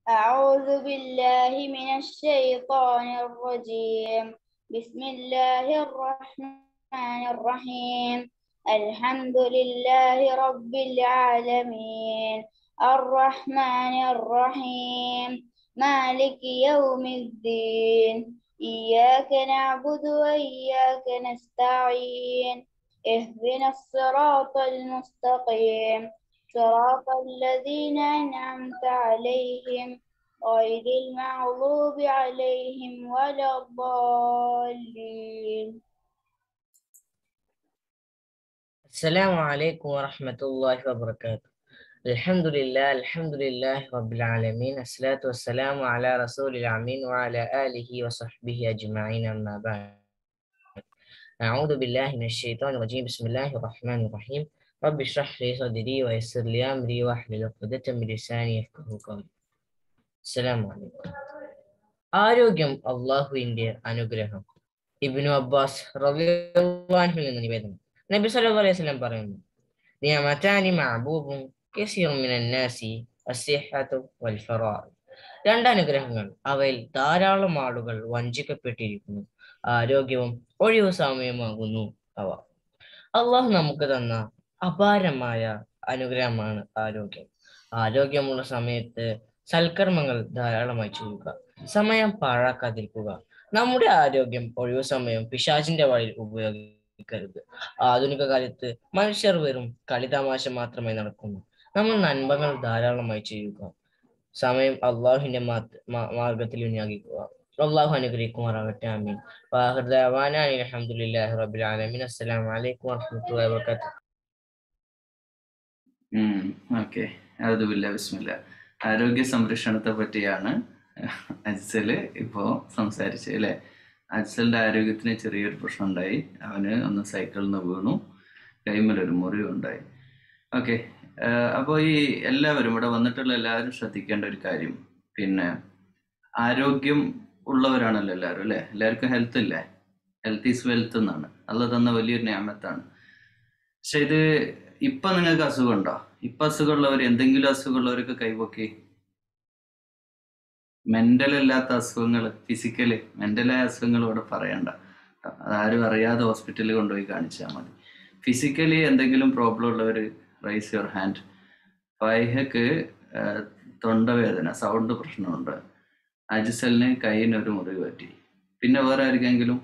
أعوذ بالله من الشيطان الرجيم بسم الله الرحمن الرحيم الحمد لله رب العالمين الرحمن الرحيم مالك يوم الدين إياك نعبد وإياك نستعين اهدنا الصراط المستقيم صراط الذين أنعمت عليهم غير المغضوب عليهم ولا الضالين السلام عليكم ورحمة الله وبركاته الحمد لله الحمد لله رب العالمين الصلاة والسلام على رسول الأمين وعلى آله وصحبه أجمعين أما بعد أعوذ بالله من الشيطان الرجيم بسم الله الرحمن الرحيم رب اشرح لي صدري ويسر لي أمري واحلل عقدة من لساني يفقهوا قولي السلام عليكم ആരോഗ്യം അള്ളാഹുവിന്റെ അനുഗ്രഹം ഇബ്നു അബ്ബാസ് റളിയല്ലാഹു നിന്ന് നിവേദനം നബി സല്ലല്ലാഹു അലൈഹി വസല്ലം പറയുന്നു നിയമത്താനി മഅബൂബും കസീറും മിനൻ നാസി അസ്സിഹ്ഹത്തു വൽ ഫറാഗ് രണ്ട് അനുഗ്രഹങ്ങൾ അവയിൽ ധാരാളം ആളുകൾ വഞ്ചിക്കപ്പെട്ടിരിക്കുന്നു ആരോഗ്യവും ഒഴിവു സമയമാകുന്നു അവ അള്ളാഹു നമുക്ക് തന്ന അപാരമായ അനുഗ്രഹമാണ് ആരോഗ്യം ആരോഗ്യമുള്ള സമയത്ത് സൽക്കർമ്മങ്ങൾ ധാരാളമായി ചെയ്യുക സമയം പാഴാക്കാതിരിക്കുക നമ്മുടെ ആരോഗ്യം ഒഴിവു സമയം പിശാചിന്റെ വഴിയിൽ ഉപയോഗിക്കരുത് ആധുനിക കാലത്ത് മനുഷ്യർ വെറും കളിതമാശ മാത്രമായി നടക്കുന്നു നമ്മൾ നന്മകൾ ധാരാളമായി ചെയ്യുക സമയം അള്ളാഹുവിന്റെ മാർഗത്തിൽ വിനിയോഗിക്കുക അള്ളാഹു അനുഗ്രഹിക്കുമാറാകട്ടെ ആമീൻ അലഹമുല്ലാഹി റബ്ബിൽ ആലമീൻ അസ്സലാമു അലൈക്കും വറഹ്മത്തുള്ളാഹി വബറകാതുഹു ഓക്കെ അതുമില്ല ബിസ്മില്ല ആരോഗ്യ സംരക്ഷണത്തെ പറ്റിയാണ് അജ്സല് ഇപ്പോ സംസാരിച്ചത് അല്ലെ അജ്സലിന്റെ ആരോഗ്യത്തിന് ചെറിയൊരു പ്രശ്നം ഉണ്ടായി അവന് ഒന്ന് സൈക്കിളിൽ നിന്ന് വീണു കൈമലൊരു മുറിവുണ്ടായി ഓക്കെ അപ്പോൾ ഈ എല്ലാവരും ഇവിടെ വന്നിട്ടുള്ള എല്ലാവരും ശ്രദ്ധിക്കേണ്ട ഒരു കാര്യം പിന്നെ ആരോഗ്യം ഉള്ളവരാണല്ലോ എല്ലാവരും അല്ലെ എല്ലാവർക്കും ഹെൽത്ത് ഇല്ലേ ഹെൽത്ത് ഈസ് വെൽത്ത് എന്നാണ് അല്ല തന്ന വലിയൊരു നിയമത്താണ് പക്ഷെ ഇത് ഇപ്പൊ നിങ്ങൾക്ക് അസുഖമുണ്ടോ ഇപ്പൊ അസുഖമുള്ളവർ എന്തെങ്കിലും അസുഖമുള്ളവരൊക്കെ കൈപൊക്കി മെന്റൽ അല്ലാത്ത അസുഖങ്ങൾ ഫിസിക്കല് മെന്റലായ അസുഖങ്ങൾ ഇവിടെ പറയണ്ട അതാരും അറിയാതെ ഹോസ്പിറ്റലിൽ കൊണ്ടുപോയി കാണിച്ചാൽ മതി ഫിസിക്കലി എന്തെങ്കിലും പ്രോബ്ലം ഉള്ളവർ റൈസ് യുവർ ഹാൻഡ് ഫൈഹക്ക് തൊണ്ടവേദന സൗണ്ട് പ്രശ്നമുണ്ട് അജിസലിന് കൈയിനൊരു മുറിവ് പറ്റി പിന്നെ വേറെ ആർക്കെങ്കിലും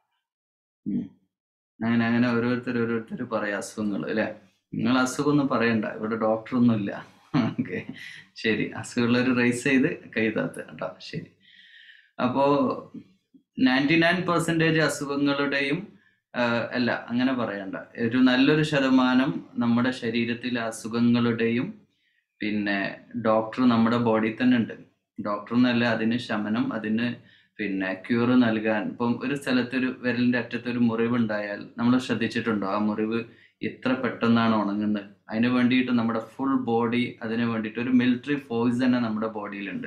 അങ്ങനെ അങ്ങനെ ഓരോരുത്തർ ഓരോരുത്തർ പറയാം അസുഖങ്ങൾ അല്ലേ നിങ്ങൾ അസുഖമൊന്നും പറയണ്ട ഇവിടെ ഡോക്ടറൊന്നും ഇല്ല ഓക്കെ ശരി അസുഖമുള്ളവർ റൈസ് ചെയ്ത് കൈ താത്ത കേട്ടോ ശരി അപ്പോ നയൻറ്റി നയൻ പെർസെൻറ്റേജ് അസുഖങ്ങളുടെയും അല്ല അങ്ങനെ പറയണ്ട ഒരു നല്ലൊരു ശതമാനം നമ്മുടെ ശരീരത്തിലെ അസുഖങ്ങളുടെയും പിന്നെ ഡോക്ടർ നമ്മുടെ ബോഡിയിൽ തന്നെ ഉണ്ട് ഡോക്ടർ എന്നല്ല അതിന് ശമനം അതിന് പിന്നെ ക്യൂർ നൽകാൻ ഇപ്പം ഒരു സ്ഥലത്തൊരു വിരലിന്റെ അറ്റത്ത് ഒരു മുറിവ് ഉണ്ടായാൽ നമ്മൾ ശ്രദ്ധിച്ചിട്ടുണ്ടോ ആ മുറിവ് എത്ര പെട്ടെന്നാണ് ഉണങ്ങുന്നത് അതിന് വേണ്ടിയിട്ട് നമ്മുടെ ഫുൾ ബോഡി അതിന് വേണ്ടിയിട്ട് ഒരു മിലിറ്ററി ഫോഴ്സ് തന്നെ നമ്മുടെ ബോഡിയിലുണ്ട്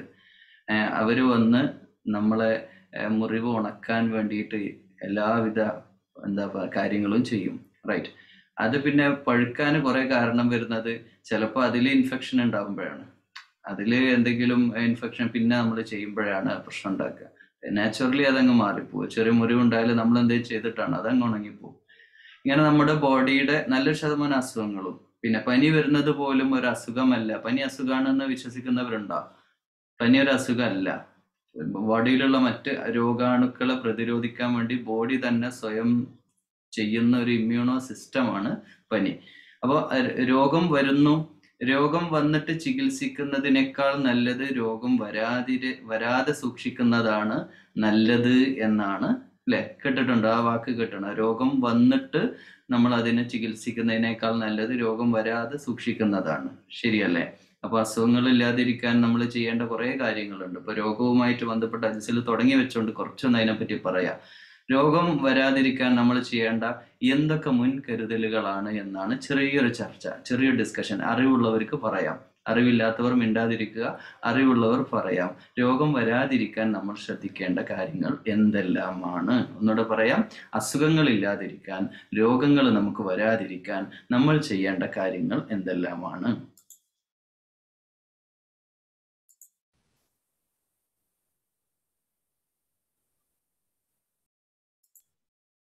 അവർ വന്ന് നമ്മളെ മുറിവ് ഉണക്കാൻ വേണ്ടിയിട്ട് എല്ലാവിധ എന്താ കാര്യങ്ങളും ചെയ്യും റൈറ്റ് അത് പിന്നെ പഴുക്കാൻ കുറെ കാരണം വരുന്നത് ചിലപ്പോൾ അതിൽ ഇൻഫെക്ഷൻ ഉണ്ടാകുമ്പോഴാണ് അതിൽ എന്തെങ്കിലും ഇൻഫെക്ഷൻ പിന്നെ നമ്മൾ ചെയ്യുമ്പോഴാണ് പ്രശ്നം ഉണ്ടാക്കുക നാച്ചുറലി അതങ്ങ് മാറിപ്പോവും ചെറിയ മുറിവുണ്ടായാലും നമ്മൾ എന്തെങ്കിലും ചെയ്തിട്ടാണ് അതങ്ങ് ഉണങ്ങിപ്പോവും ഇങ്ങനെ നമ്മുടെ ബോഡിയുടെ നല്ലൊരു ശതമാനം അസുഖങ്ങളും പിന്നെ പനി വരുന്നത് പോലും ഒരു അസുഖമല്ല പനി അസുഖമാണെന്ന് വിശ്വസിക്കുന്നവരുണ്ടോ പനി ഒരു അസുഖമല്ല ബോഡിയിലുള്ള മറ്റ് രോഗാണുക്കളെ പ്രതിരോധിക്കാൻ വേണ്ടി ബോഡി തന്നെ സ്വയം ചെയ്യുന്ന ഒരു ഇമ്മ്യൂണോ സിസ്റ്റമാണ് പനി അപ്പോൾ രോഗം വരുന്നു രോഗം വന്നിട്ട് ചികിത്സിക്കുന്നതിനേക്കാൾ നല്ലത് രോഗം വരാതിരെ വരാതെ സൂക്ഷിക്കുന്നതാണ് നല്ലത് എന്നാണ് അല്ലെ കേട്ടിട്ടുണ്ടോ ആ വാക്ക് കേട്ടണം രോഗം വന്നിട്ട് നമ്മൾ അതിനെ ചികിത്സിക്കുന്നതിനേക്കാൾ നല്ലത് രോഗം വരാതെ സൂക്ഷിക്കുന്നതാണ് ശരിയല്ലേ അപ്പൊ അസുഖങ്ങൾ ഇല്ലാതിരിക്കാൻ നമ്മൾ ചെയ്യേണ്ട കുറെ കാര്യങ്ങളുണ്ട് ഇപ്പൊ രോഗവുമായിട്ട് ബന്ധപ്പെട്ട അജിസിൽ തുടങ്ങി വെച്ചുകൊണ്ട് കുറച്ചൊന്ന് അതിനെപ്പറ്റി പറയാം രോഗം വരാതിരിക്കാൻ നമ്മൾ ചെയ്യേണ്ട എന്തൊക്കെ മുൻകരുതലുകളാണ് എന്നാണ് ചെറിയൊരു ചർച്ച ചെറിയൊരു ഡിസ്കഷൻ അറിവുള്ളവർക്ക് പറയാം അറിവില്ലാത്തവർ മിണ്ടാതിരിക്കുക അറിവുള്ളവർ പറയാം രോഗം വരാതിരിക്കാൻ നമ്മൾ ശ്രദ്ധിക്കേണ്ട കാര്യങ്ങൾ എന്തെല്ലാമാണ് ഒന്നുകൂടെ പറയാം അസുഖങ്ങൾ ഇല്ലാതിരിക്കാൻ രോഗങ്ങൾ നമുക്ക് വരാതിരിക്കാൻ നമ്മൾ ചെയ്യേണ്ട കാര്യങ്ങൾ എന്തെല്ലാമാണ്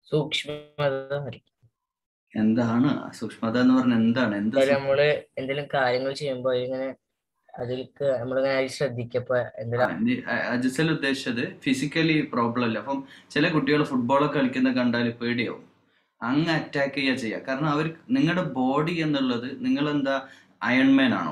സൂക്ഷ്മത വരും. എന്താണ് സൂക്ഷ്മത എന്ന് പറഞ്ഞാൽ എന്താണ് എന്ത് അതായത് സൂ- നമ്മള് എന്തെങ്കിലും കാര്യങ്ങൾ ചെയ്യുമ്പോൾ ഇങ്ങനെ അതിലേക്ക് നമ്മളിങ്ങനെ അതിൽ ശ്രദ്ധിക്കപ്പോ എന്തെങ്കിലും ആ, നീ- അ- അജിസൽ ഉദ്ദേശിച്ചത് ഫിസിക്കലി പ്രോബ്ലം അല്ല അപ്പം ചില കുട്ടികൾ ഫുട്ബോളൊക്കെ കളിക്കുന്ന കണ്ടാൽ പേടിയാവും അങ്ങ് അറ്റാക്ക് ചെയ്യുക ചെയ്യുക കാരണം അവർ നിങ്ങളുടെ ബോഡി എന്നുള്ളത് നിങ്ങൾ എന്താ അയൺമാൻ ആണോ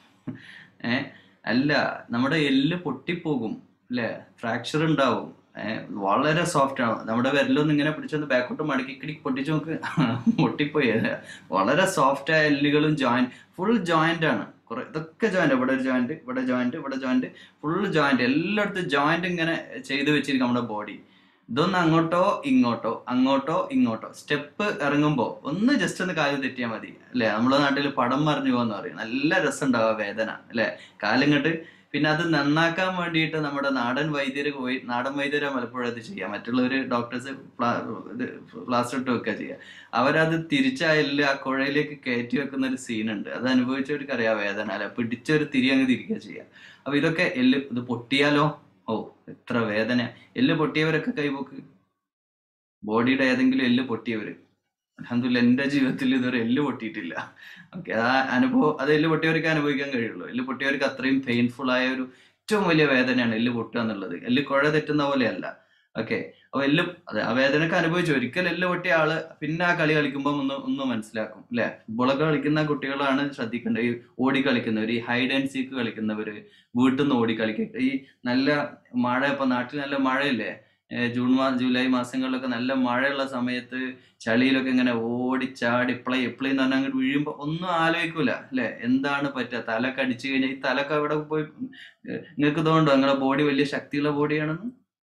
ഏ അല്ല നമ്മുടെ എല്ല് പൊട്ടിപ്പോകും അല്ലേ ഫ്രാക്ചർ ഉണ്ടാവും ഏ, വളരെ സോഫ്റ്റ് ആണ് നമ്മുടെ വിരലൊന്നും ഇങ്ങനെ പിടിച്ചൊന്ന് ബാക്കോട്ട് മടക്കി കിടിക്ക് പൊട്ടിച്ച് നോക്ക് പൊട്ടിപ്പോയി വളരെ സോഫ്റ്റ് ആയ എല്ലുകളും ജോയിന്റ് ഫുൾ ജോയിന്റ് ആണ് കുറെ ഇതൊക്കെ ജോയിന്റ് ഇവിടെ ഒരു ജോയിന്റ് ഇവിടെ ജോയിന്റ് ഇവിടെ ജോയിന്റ് ഫുൾ ജോയിന്റ് എല്ലായിടത്തും ജോയിന്റ് ഇങ്ങനെ ചെയ്തു വെച്ചിരിക്കും നമ്മുടെ ബോഡി ഇതൊന്ന് അങ്ങോട്ടോ ഇങ്ങോട്ടോ അങ്ങോട്ടോ ഇങ്ങോട്ടോ സ്റ്റെപ്പ് ഇറങ്ങുമ്പോൾ ഒന്ന് ജസ്റ്റ് ഒന്ന് കാല് തെറ്റിയാൽ മതി അല്ലെ നമ്മുടെ നാട്ടിൽ പടം മറിഞ്ഞു പോകാന്ന് പറയും നല്ല രസം ഉണ്ടാവുക വേദന അല്ലെ കാലിങ്ങോട്ട് പിന്നെ അത് നന്നാക്കാൻ വേണ്ടിയിട്ട് നമ്മുടെ നാടൻ വൈദ്യര് പോയി നാടൻ വൈദ്യരെ പലപ്പോഴും അത് ചെയ്യാം മറ്റുള്ളവർ ഡോക്ടേഴ്സ് ഇത് പ്ലാസ്റ്റർ ഇട്ട് വെക്കുക ചെയ്യുക അവരത് തിരിച്ചായാലും ആ കുഴയിലേക്ക് കയറ്റി വെക്കുന്ന ഒരു സീനുണ്ട് അത് അനുഭവിച്ചവർക്ക് അറിയാം വേദന അല്ല പിടിച്ചൊരു തിരി അങ്ങ് തിരിക്കുക ചെയ്യുക അപ്പൊ ഇതൊക്കെ എല്ല് ഇത് പൊട്ടിയാലോ ഓ എത്ര വേദന എല്ല് പൊട്ടിയവരൊക്കെ കൈപോക്ക് ബോഡിയുടെ ഏതെങ്കിലും എല്ല് പൊട്ടിയവര് അലഹമില്ല എന്റെ ജീവിതത്തിൽ ഇതുവരെ എല്ല് പൊട്ടിയിട്ടില്ല ഓക്കെ ആ അനുഭവം അത് എല്ല് പൊട്ടിയവർക്ക് അനുഭവിക്കാൻ കഴിയുള്ളൂ എല്ല് പൊട്ടിയവർക്ക് അത്രയും പെയിൻഫുൾ ആയ ഒരു ഏറ്റവും വലിയ വേദനയാണ് എല്ല് പൊട്ടുക എന്നുള്ളത് എല്ല് കുഴ തെറ്റുന്ന പോലെയല്ല ഓക്കെ അപ്പൊ എല്ല് അതെ ആ വേദനക്ക് അനുഭവിച്ചു ഒരിക്കൽ എല്ല് പൊട്ടിയ ആള് പിന്നെ ആ കളി കളിക്കുമ്പോൾ ഒന്ന് ഒന്ന് മനസ്സിലാക്കും അല്ലെ ഫുട്ബോളൊക്കെ കളിക്കുന്ന കുട്ടികളാണ് ശ്രദ്ധിക്കേണ്ടത് ഈ ഓടി കളിക്കുന്നവർ ഈ ഹൈഡ് ആൻഡ് സീക്ക് കളിക്കുന്നവര് വീട്ടിൽ നിന്ന് ഓടി കളിക്കുക ഈ നല്ല മഴ ഇപ്പൊ നാട്ടിൽ നല്ല മഴയില്ലേ ഏ, ജൂൺ മാ ജൂലൈ മാസങ്ങളിലൊക്കെ നല്ല മഴയുള്ള സമയത്ത് ചളിയിലൊക്കെ ഇങ്ങനെ ഓടി ചാടി ഇപ്പളെ ഇപ്പളെ എന്ന് പറഞ്ഞാൽ അങ്ങോട്ട് വീഴുമ്പോ ഒന്നും ആലോചിക്കൂല അല്ലെ എന്താണ് പറ്റുക തലക്ക് അടിച്ചു കഴിഞ്ഞാൽ ഈ തലക്ക് അവിടെ പോയി നിങ്ങൾക്ക് തോന്നുന്നുണ്ടോ നിങ്ങളുടെ ബോഡി വലിയ ശക്തിയുള്ള ബോഡിയാണെന്ന്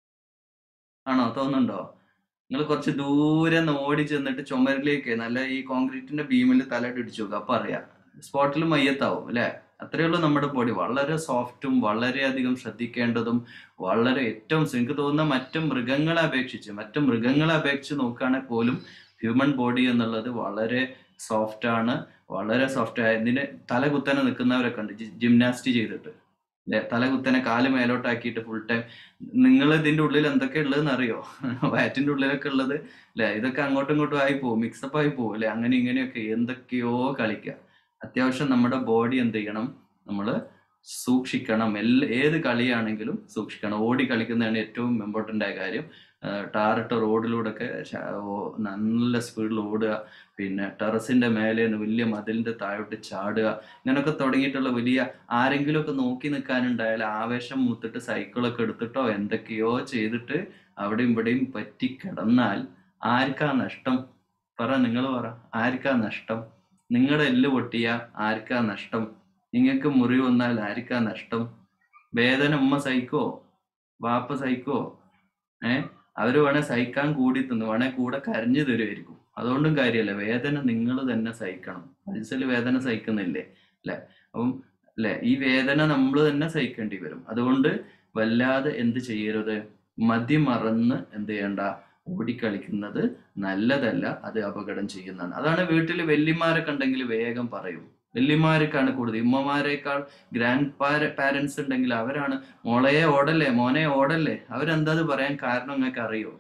ആണോ തോന്നുന്നുണ്ടോ നിങ്ങൾ കുറച്ച് ദൂരെ നിന്ന് ഓടി ചെന്നിട്ട് ചുമരിലേക്ക് നല്ല ഈ കോൺക്രീറ്റിന്റെ ബീമിൽ തല ഇടിച്ചു നോക്കുക അപ്പൊ അറിയാം സ്പോട്ടിൽ മയ്യത്താവും അല്ലെ അത്രയേ ഉള്ളൂ നമ്മുടെ ബോഡി വളരെ സോഫ്റ്റും വളരെയധികം ശ്രദ്ധിക്കേണ്ടതും വളരെ ഏറ്റവും എനിക്ക് തോന്നുന്ന മറ്റു മൃഗങ്ങളെ അപേക്ഷിച്ച് മറ്റു മൃഗങ്ങളെ അപേക്ഷിച്ച് നോക്കുകയാണെങ്കിൽ പോലും ഹ്യൂമൻ ബോഡി എന്നുള്ളത് വളരെ സോഫ്റ്റ് ആണ് വളരെ സോഫ്റ്റ് ആയ ഇതിന് തല കുത്തനെ നിൽക്കുന്നവരൊക്കെ ഉണ്ട് ജിംനാസ്റ്റ് ചെയ്തിട്ട് അല്ലെ തല കുത്തനെ കാല് മേലോട്ടാക്കിയിട്ട് ഫുൾ ടൈം നിങ്ങൾ ഇതിന്റെ ഉള്ളിൽ എന്തൊക്കെ ഉള്ളതെന്ന് അറിയോ വയറ്റിന്റെ ഉള്ളിലൊക്കെ ഉള്ളത് അല്ലെ ഇതൊക്കെ അങ്ങോട്ടും ഇങ്ങോട്ടും ആയി പോകും മിക്സപ്പ് ആയി പോകും അല്ലെ അങ്ങനെ ഇങ്ങനെയൊക്കെ എന്തൊക്കെയോ കളിക്കുക അത്യാവശ്യം നമ്മുടെ ബോഡി എന്ത് ചെയ്യണം നമ്മൾ സൂക്ഷിക്കണം എല്ലാ ഏത് കളിയാണെങ്കിലും സൂക്ഷിക്കണം ഓടി കളിക്കുന്നതാണ് ഏറ്റവും ഇമ്പോർട്ടൻ്റ് ആയ കാര്യം ടാറിട്ട റോഡിലൂടെ ഒക്കെ നല്ല സ്പീഡിൽ ഓടുക പിന്നെ ടെറസിന്റെ മേലെ നിന്ന് വലിയ മതിലിന്റെ താഴോട്ട് ചാടുക ഇങ്ങനൊക്കെ തുടങ്ങിയിട്ടുള്ള വലിയ ആരെങ്കിലുമൊക്കെ നോക്കി നിൽക്കാനുണ്ടായാൽ ആവേശം മൂത്തിട്ട് സൈക്കിളൊക്കെ എടുത്തിട്ടോ എന്തൊക്കെയോ ചെയ്തിട്ട് അവിടെയും ഇവിടെയും പറ്റി കിടന്നാൽ ആർക്കാ നഷ്ടം പറ നിങ്ങൾ പറ ആർക്കാ നഷ്ടം നിങ്ങളുടെ എല്ല് പൊട്ടിയ ആർക്കാ നഷ്ടം നിങ്ങൾക്ക് മുറിവ് വന്നാൽ ആർക്കാ നഷ്ടം വേദന ഉമ്മ സഹിക്കോ വാപ്പ സഹിക്കോ ഏ അവര് വേണേ സഹിക്കാൻ കൂടി തിന്നു വേണേ കൂടെ കരഞ്ഞു തരുമായിരിക്കും അതുകൊണ്ടും കാര്യമല്ല വേദന നിങ്ങൾ തന്നെ സഹിക്കണം മനസ്സിൽ വേദന സഹിക്കുന്നില്ലേ അല്ലെ അപ്പം അല്ലെ ഈ വേദന നമ്മൾ തന്നെ സഹിക്കേണ്ടി വരും അതുകൊണ്ട് വല്ലാതെ എന്ത് ചെയ്യരുത് മതിമറന്ന് എന്ത് ചെയ്യണ്ട ഓടിക്കളിക്കുന്നത് നല്ലതല്ല അത് അപകടം ചെയ്യുന്നതാണ് അതാണ് വീട്ടിൽ വല്യമാരൊക്കെ ഉണ്ടെങ്കിൽ വേഗം പറയും വല്യമാർക്കാണ് കൂടുതൽ ഉമ്മമാരെക്കാൾ ഗ്രാൻഡ് പാരൻസ് ഉണ്ടെങ്കിൽ അവരാണ് മോളെ ഓടല്ലേ മോനെ ഓടല്ലേ അവരെന്താ അത് പറയാൻ കാരണം നിങ്ങൾക്ക് അറിയോ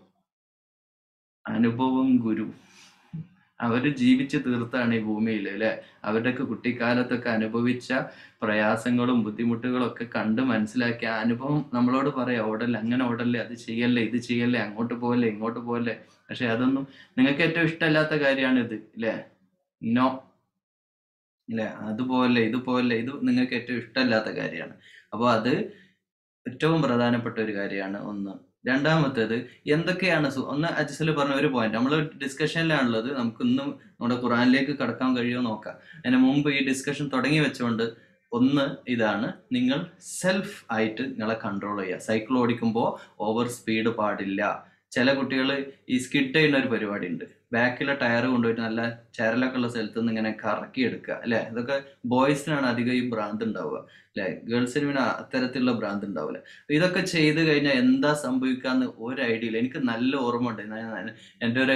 അനുഭവം ഗുരു അവര് ജീവിച്ചു തീർത്താണ് ഈ ഭൂമിയിൽ അല്ലെ അവരുടെയൊക്കെ കുട്ടിക്കാലത്തൊക്കെ അനുഭവിച്ച പ്രയാസങ്ങളും ബുദ്ധിമുട്ടുകളും ഒക്കെ കണ്ട് മനസ്സിലാക്കിയ ആ അനുഭവം നമ്മളോട് പറയാം ഓടല്ലേ അങ്ങനെ ഓടല്ലേ അത് ചെയ്യല്ലേ ഇത് ചെയ്യല്ലേ അങ്ങോട്ട് പോകല്ലേ ഇങ്ങോട്ട് പോകല്ലേ പക്ഷെ അതൊന്നും നിങ്ങൾക്ക് ഏറ്റവും ഇഷ്ടമല്ലാത്ത കാര്യമാണ് ഇത് ഇല്ലേ നോ ഇല്ലേ അതുപോലെ ഇതുപോലെ ഇത് നിങ്ങൾക്ക് ഏറ്റവും ഇഷ്ടമല്ലാത്ത കാര്യമാണ് അപ്പോൾ അത് ഏറ്റവും പ്രധാനപ്പെട്ട ഒരു കാര്യമാണ് ഒന്ന് രണ്ടാമത്തേത് എന്തൊക്കെയാണ് സു- ഒന്ന് അജിസൽ പറഞ്ഞ ഒരു പോയിന്റ് നമ്മൾ ഡിസ്കഷനിലാണുള്ളത് നമുക്ക് ഇന്നും നമ്മുടെ ഖുറാനിലേക്ക് കടക്കാൻ കഴിയുമോ നോക്കാം അതിന് മുമ്പ് ഈ ഡിസ്കഷൻ തുടങ്ങി വെച്ചുകൊണ്ട് ഒന്ന് ഇതാണ് നിങ്ങൾ സെൽഫ് ആയിട്ട് നിങ്ങളെ കൺട്രോൾ ചെയ്യുക സൈക്കിൾ ഓടിക്കുമ്പോൾ ഓവർ സ്പീഡ് പാടില്ല ചില കുട്ടികൾ ഈ സ്കിഡ് ചെയ്യുന്ന ഒരു പരിപാടി ഉണ്ട് ബാക്കിലെ ടയർ കൊണ്ടുപോയിട്ട് നല്ല ചരലൊക്കെ ഉള്ള സ്ഥലത്ത് നിന്ന് ഇങ്ങനെ കറക്കി എടുക്കുക അല്ലെ ഇതൊക്കെ ബോയ്സിനാണ് അധികം ഈ ഭ്രാന്ത് ഉണ്ടാവുക അല്ലെ ഗേൾസിന് പിന്നെ അത്തരത്തിലുള്ള ഭ്രാന്ത് ഉണ്ടാവില്ല ഇതൊക്കെ ചെയ്ത് കഴിഞ്ഞാൽ എന്താ സംഭവിക്കാന്ന് ഒരു ഐഡിയ ഇല്ല എനിക്ക് നല്ല ഓർമ്മ ഉണ്ട് ഞാൻ എൻ്റെ ഒരു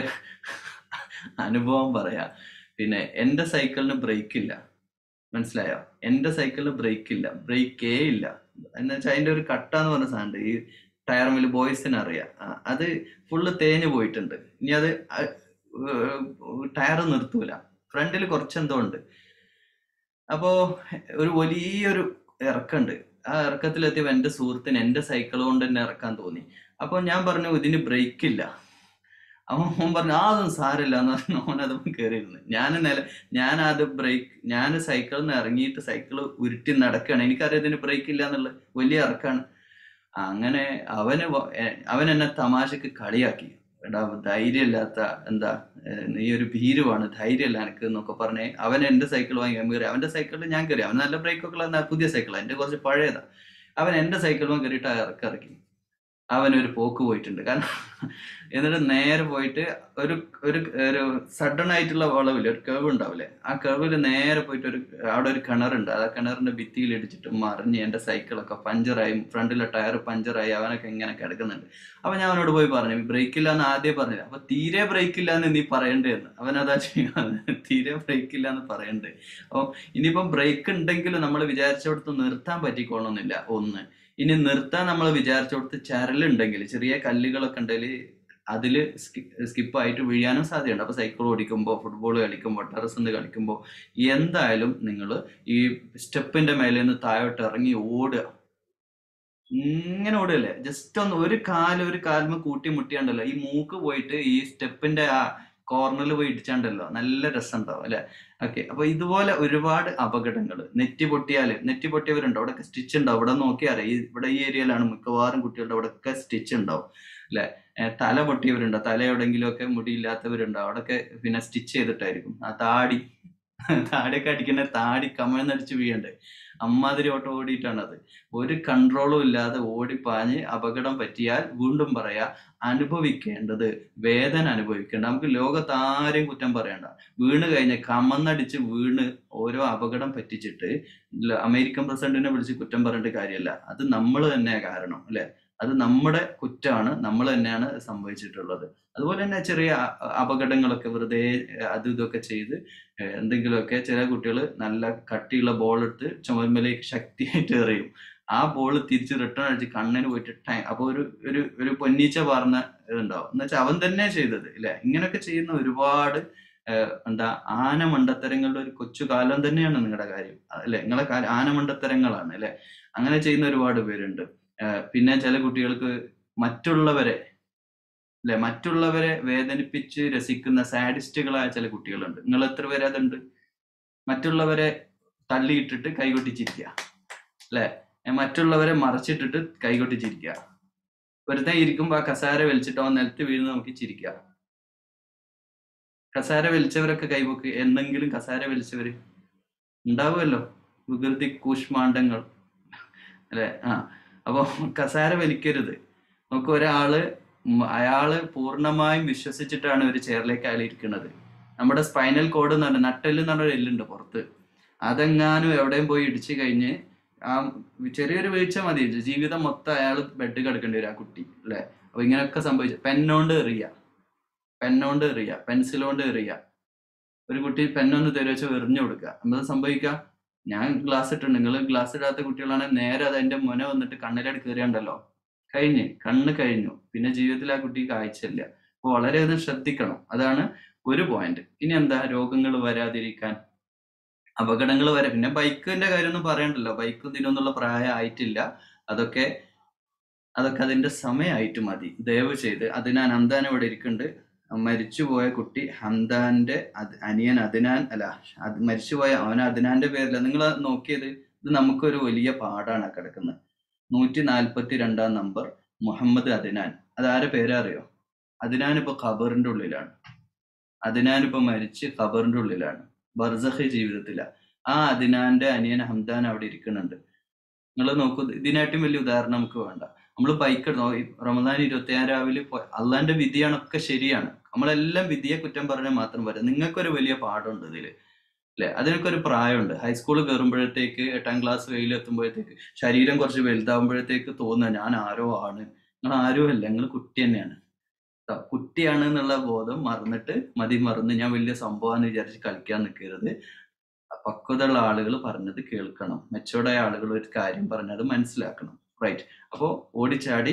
അനുഭവം പറയാം പിന്നെ എൻ്റെ സൈക്കിളിന് ബ്രേക്ക് ഇല്ല മനസ്സിലായോ എൻ്റെ സൈക്കിളിന് ബ്രേക്ക് ഇല്ല ബ്രേക്കേ ഇല്ല എന്ന് വെച്ചാൽ അതിൻ്റെ ഒരു കട്ട എന്ന് പറഞ്ഞ സാധനം ഈ ടയർമിൽ ബോയ്സിന് അറിയാം ആ, അത് ഫുള്ള് തേഞ്ഞു പോയിട്ടുണ്ട് ഇനി അത് ടയർ നിർത്തൂല ഫ്രണ്ടിൽ കുറച്ചെന്തോ ഉണ്ട് അപ്പോ ഒരു വലിയൊരു ഇറക്കമുണ്ട് ആ ഇറക്കത്തിലെത്തിയപ്പോ എന്റെ സുഹൃത്തിന് എന്റെ സൈക്കിൾ കൊണ്ട് തന്നെ ഇറക്കാൻ തോന്നി അപ്പൊ ഞാൻ പറഞ്ഞു ഇതിന് ബ്രേക്ക് ഇല്ല അവൻ ഓൻ പറഞ്ഞു ആ അതൊന്നും സാരില്ല എന്ന് പറഞ്ഞു ഓൻ അത് കയറിയിരുന്നു ഞാൻ നില ഞാൻ അത് ബ്രേക്ക് ഞാൻ സൈക്കിളിൽ നിന്ന് ഇറങ്ങിയിട്ട് സൈക്കിൾ ഉരുട്ടി നടക്കുകയാണ് എനിക്കറിയാം ഇതിന് ബ്രേക്ക് ഇല്ല എന്നുള്ളത് വലിയ ഇറക്കാണ് അങ്ങനെ അവന് വ- എ- അവൻ എന്നെ തമാശക്ക് കളിയാക്കി എടാ ധൈര്യമില്ലാത്ത എന്താ ഏഹ് നീ ഒരു ഭീരുവാണ് ധൈര്യമില്ല എനിക്ക് എന്നൊക്കെ പറഞ്ഞ് അവൻ എന്റെ സൈക്കിൾ വാങ്ങി അവൻ കയറി അവന്റെ സൈക്കിളിൽ ഞാൻ കയറി അവൻ നല്ല ബ്രേക്കൊക്കെ ഉള്ള പുതിയ സൈക്കിളാണ് എന്റെ കുറച്ച് പഴയതാ അവൻ എന്റെ സൈക്കിളും കയറിയിട്ട് ഇറക്കി ഇറക്കി അവൻ ഒരു പോക്ക് പോയിട്ടുണ്ട് കാരണം എന്നിട്ട് നേരെ പോയിട്ട് ഒരു ഒരു ഒരു സഡൻ ആയിട്ടുള്ള വളവില് ഒരു കേവ് ഉണ്ടാവില്ലേ ആ കേവില് നേരെ പോയിട്ട് ഒരു അവിടെ ഒരു കിണറുണ്ട് ആ കിണറിന്റെ ഭിത്തിയിൽ ഇടിച്ചിട്ട് മറിഞ്ഞ് എന്റെ സൈക്കിളൊക്കെ പഞ്ചറായി ഫ്രണ്ടിലെ ടയർ പഞ്ചറായി അവനൊക്കെ ഇങ്ങനെ കിടക്കുന്നുണ്ട് അപ്പൊ ഞാൻ അവനോട് പോയി പറഞ്ഞു ബ്രേക്ക് ഇല്ല എന്ന് ആദ്യം പറഞ്ഞില്ല അപ്പൊ തീരെ ബ്രേക്ക് ഇല്ല എന്ന് നീ പറയണ്ടേന്ന് അവൻ അതാ ചെയ്യാൻ തീരെ ബ്രേക്ക് ഇല്ല എന്ന് പറയണ്ടേ അപ്പൊ ഇനിയിപ്പം ബ്രേക്ക് ഉണ്ടെങ്കിലും നമ്മൾ വിചാരിച്ചോടത്ത് നിർത്താൻ പറ്റിക്കോളണമെന്നില്ല ഒന്ന് ഇനി നിർത്താൻ നമ്മൾ വിചാരിച്ചോടത്ത് ചരലുണ്ടെങ്കിൽ ചെറിയ കല്ലുകളൊക്കെ ഉണ്ടെങ്കിൽ അതില് സ്കിപ്പ് ആയിട്ട് വീഴാനും സാധ്യതയുണ്ട് അപ്പൊ സൈക്കിൾ ഓടിക്കുമ്പോൾ ഫുട്ബോൾ കളിക്കുമ്പോൾ ടെറസ് നിന്ന് കളിക്കുമ്പോൾ എന്തായാലും നിങ്ങൾ ഈ സ്റ്റെപ്പിന്റെ മേലെ നിന്ന് താഴോട്ട് ഇറങ്ങി ഓടുക ഇങ്ങനെ ഓടുകയല്ലേ ജസ്റ്റ് ഒന്ന് ഒരു കാല് ഒരു കാലുമ കൂട്ടി മുട്ടിയാണ്ടല്ലോ ഈ മൂക്ക് പോയിട്ട് ഈ സ്റ്റെപ്പിന്റെ ആ കോർണറിൽ പോയി ഇടിച്ചാണ്ടല്ലോ നല്ല രസം ഉണ്ടാവും അല്ലെ ഓക്കെ അപ്പൊ ഇതുപോലെ ഒരുപാട് അപകടങ്ങൾ നെറ്റി പൊട്ടിയാല് നെറ്റി പൊട്ടിയവരുണ്ടോ അവിടെ സ്റ്റിച്ച് ഉണ്ടാവും ഇവിടെ നോക്കിയാലേ ഈ ഇവിടെ ഈ ഏരിയയിലാണ് മിക്കവാറും കുട്ടികളുടെ അവിടെ ഒക്കെ സ്റ്റിച്ച് ഉണ്ടാവും അല്ലെ തല പൊട്ടിയവരുണ്ടോ തല എവിടെയെങ്കിലും ഒക്കെ മുടിയില്ലാത്തവരുണ്ടോ അവിടെയൊക്കെ പിന്നെ സ്റ്റിച്ച് ചെയ്തിട്ടായിരിക്കും ആ താടി താടിയൊക്കെ അടിക്കുന്ന താടി കമഴ്ന്നടിച്ച് വീഴണ്ടേ അമ്മാതിരി ഓട്ടം ഓടിയിട്ടാണത് ഒരു കൺട്രോളും ഇല്ലാതെ ഓടിപ്പാഞ്ഞ് അപകടം പറ്റിയാൽ വീണ്ടും പറയാ അനുഭവിക്കേണ്ടത് വേദന അനുഭവിക്കേണ്ട നമുക്ക് ലോകത്ത് ആരെയും കുറ്റം പറയണ്ട വീണ് കഴിഞ്ഞ് കമന്നടിച്ച് വീണ് ഓരോ അപകടം പറ്റിച്ചിട്ട് ല- അമേരിക്കൻ പ്രസിഡന്റിനെ വിളിച്ച് കുറ്റം പറഞ്ഞിട്ട് കാര്യമല്ല അത് നമ്മൾ തന്നെ കാരണം അല്ലെ അത് നമ്മുടെ കുറ്റമാണ് നമ്മൾ തന്നെയാണ് സംഭവിച്ചിട്ടുള്ളത് അതുപോലെ തന്നെ ചെറിയ അ- അപകടങ്ങളൊക്കെ വെറുതെ അത് ഇതൊക്കെ ചെയ്ത് ഏഹ് എന്തെങ്കിലുമൊക്കെ ചില കുട്ടികൾ നല്ല കട്ടിയുള്ള ബോൾ എടുത്ത് ചുമരുമലേക്ക് ശക്തിയായിട്ട് എറിയും ആ ബോൾ തിരിച്ച് റിട്ടേൺ അടിച്ച് കണ്ണിന് പോയിട്ട് ടൈ അപ്പൊ ഒരു ഒരു ഒരു പൊന്നീച്ച പറഞ്ഞ ഇതുണ്ടാവും എന്ന് വെച്ചാൽ അവൻ തന്നെ ചെയ്തത് ഇല്ലേ ഇങ്ങനെയൊക്കെ ചെയ്യുന്ന ഒരുപാട് ഏഹ് എന്താ ആന മണ്ടത്തരങ്ങളുടെ ഒരു കൊച്ചു കാലം തന്നെയാണ് നിങ്ങളുടെ കാര്യം അല്ലെ നിങ്ങളെ കാര്യം ആന മണ്ടത്തരങ്ങളാണ് അല്ലെ അങ്ങനെ ചെയ്യുന്ന ഒരുപാട് പേരുണ്ട് ഏഹ് പിന്നെ ചില കുട്ടികൾക്ക് മറ്റുള്ളവരെ അല്ലെ മറ്റുള്ളവരെ വേദനിപ്പിച്ച് രസിക്കുന്ന സാഡിസ്റ്റുകളായ ചില കുട്ടികളുണ്ട് നിങ്ങൾ എത്ര പേര് അതുണ്ട് മറ്റുള്ളവരെ തള്ളിയിട്ടിട്ട് കൈകൊട്ടിച്ചിരിക്കുക അല്ലെ മറ്റുള്ളവരെ മറച്ചിട്ടിട്ട് കൈകൊട്ടിച്ചിരിക്കുക വെറുതെ ഇരിക്കുമ്പോ ആ കസാര വലിച്ചിട്ട് അവൻ നിലത്ത് വീഴുന്ന നോക്കി ചിരിക്കുക കസാര വലിച്ചവരൊക്കെ കൈപൊക്ക് എന്തെങ്കിലും കസാര വലിച്ചവര് ഉണ്ടാവുമല്ലോ വികൃതി കൂഷ്മാണ്ഡങ്ങൾ അല്ലെ ആ അപ്പൊ കസാര വലിക്കരുത് നമുക്ക് ഒരാള് ഉം അയാള് പൂർണ്ണമായും വിശ്വസിച്ചിട്ടാണ് ഒരു ചെയറിലേക്ക് അയാൾ ഇരിക്കുന്നത് നമ്മുടെ സ്പൈനൽ കോഡ് എന്ന് പറഞ്ഞ നട്ടെല്ല് എന്ന് പറഞ്ഞ എല്ലുണ്ട് പുറത്ത് അതെങ്ങാനും എവിടെയും പോയി ഇടിച്ചു കഴിഞ്ഞ് ആ ചെറിയൊരു വീഴ്ച മതി ജീവിതം മൊത്തം അയാൾ ബെഡ് കിടക്കേണ്ടി വരും ആ കുട്ടി അല്ലെ അപ്പൊ ഇങ്ങനെയൊക്കെ സംഭവിച്ചു പെന്നോണ്ട് എറിയ പെന്നോണ്ട് എറിയ പെൻസിലോണ്ട് എറിയ ഒരു കുട്ടി പെന്നൊന്ന് തരുവ വെച്ചാൽ എറിഞ്ഞു കൊടുക്കുക എന്താ സംഭവിക്കുക ഞാൻ ഗ്ലാസ് ഇട്ടുണ്ട് നിങ്ങൾ ഗ്ലാസ് ഇടാത്ത കുട്ടികളാണെങ്കിൽ നേരെ അത് എന്റെ മുന വന്നിട്ട് കണ്ണിലടി കയറിയുണ്ടല്ലോ കഴിഞ്ഞ് കണ്ണ് കഴിഞ്ഞു പിന്നെ ജീവിതത്തിൽ ആ കുട്ടി കാഴ്ചയില്ല അപ്പൊ വളരെയധികം ശ്രദ്ധിക്കണം അതാണ് ഒരു പോയിന്റ് ഇനി എന്താ രോഗങ്ങൾ വരാതിരിക്കാൻ അപകടങ്ങൾ വരെ പിന്നെ ബൈക്കിന്റെ കാര്യമൊന്നും പറയണ്ടല്ലോ ബൈക്ക് ഇതിനൊന്നുള്ള പ്രായം ആയിട്ടില്ല അതൊക്കെ അതൊക്കെ അതിന്റെ സമയമായിട്ട് മതി ദയവ് ചെയ്ത് അതിനാൻ ഹംദാൻ ഇവിടെ ഇരിക്കുന്നുണ്ട് മരിച്ചുപോയ കുട്ടി ഹംദാന്റെ അത് അനിയൻ അദ്നാൻ അല്ല അത് മരിച്ചുപോയ അവൻ അദ്നാന്റെ പേരില്ല നിങ്ങൾ നോക്കിയത് ഇത് നമുക്കൊരു വലിയ പാടാണ് ആ കിടക്കുന്നത് നൂറ്റി നാൽപ്പത്തി രണ്ടാം നമ്പർ മുഹമ്മദ് അദ്നാൻ അതാരെ പേരാ അറിയോ അദ്നാൻ ഇപ്പൊ ഖബറിന്റെ ഉള്ളിലാണ് അദ്നാൻ ഇപ്പൊ മരിച്ച് ഖബറിന്റെ ഉള്ളിലാണ് ബർസഖി ജീവിതത്തില ആ അദ്നാന്റെ അനിയൻ ഹംദാൻ അവിടെ ഇരിക്കുന്നുണ്ട് നിങ്ങൾ നോക്കൂ ഇതിനായിട്ടും വലിയ ഉദാഹരണം നമുക്ക് വേണ്ട നമ്മൾ ബൈക്ക് റമദാൻ ഇരുപത്തി ആറ് രാവിലെ പോയി അള്ളാന്റെ വിധിയാണ് ഒക്കെ ശരിയാണ് നമ്മളെല്ലാം വിധിയെ കുറ്റം പറഞ്ഞാൽ മാത്രം വരാം നിങ്ങൾക്കൊരു വലിയ പാഠമുണ്ട് ഇതില് അല്ലെ അതിനൊക്കെ ഒരു പ്രായമുണ്ട് ഹൈസ്കൂൾ കയറുമ്പോഴത്തേക്ക് എട്ടാം ക്ലാസ് വെയിലെത്തുമ്പോഴത്തേക്ക് ശരീരം കുറച്ച് വലുതാവുമ്പോഴത്തേക്ക് തോന്നുക ഞാൻ ആരോ ആണ് നിങ്ങൾ ആരോ അല്ല നിങ്ങൾ കുട്ടി തന്നെയാണ് ട്ടോ. കുട്ടിയാണ് എന്നുള്ള ബോധം മറന്നിട്ട് മതി മറന്ന് ഞാൻ വലിയ സംഭവമാണെന്ന് വിചാരിച്ച് കളിക്കാൻ നിൽക്കരുത് പക്വതയുള്ള ആളുകൾ പറഞ്ഞത് കേൾക്കണം മെച്ചോർഡായ ആളുകൾ ഒരു കാര്യം പറഞ്ഞത് മനസ്സിലാക്കണം റൈറ്റ് അപ്പോൾ ഓടിച്ചാടി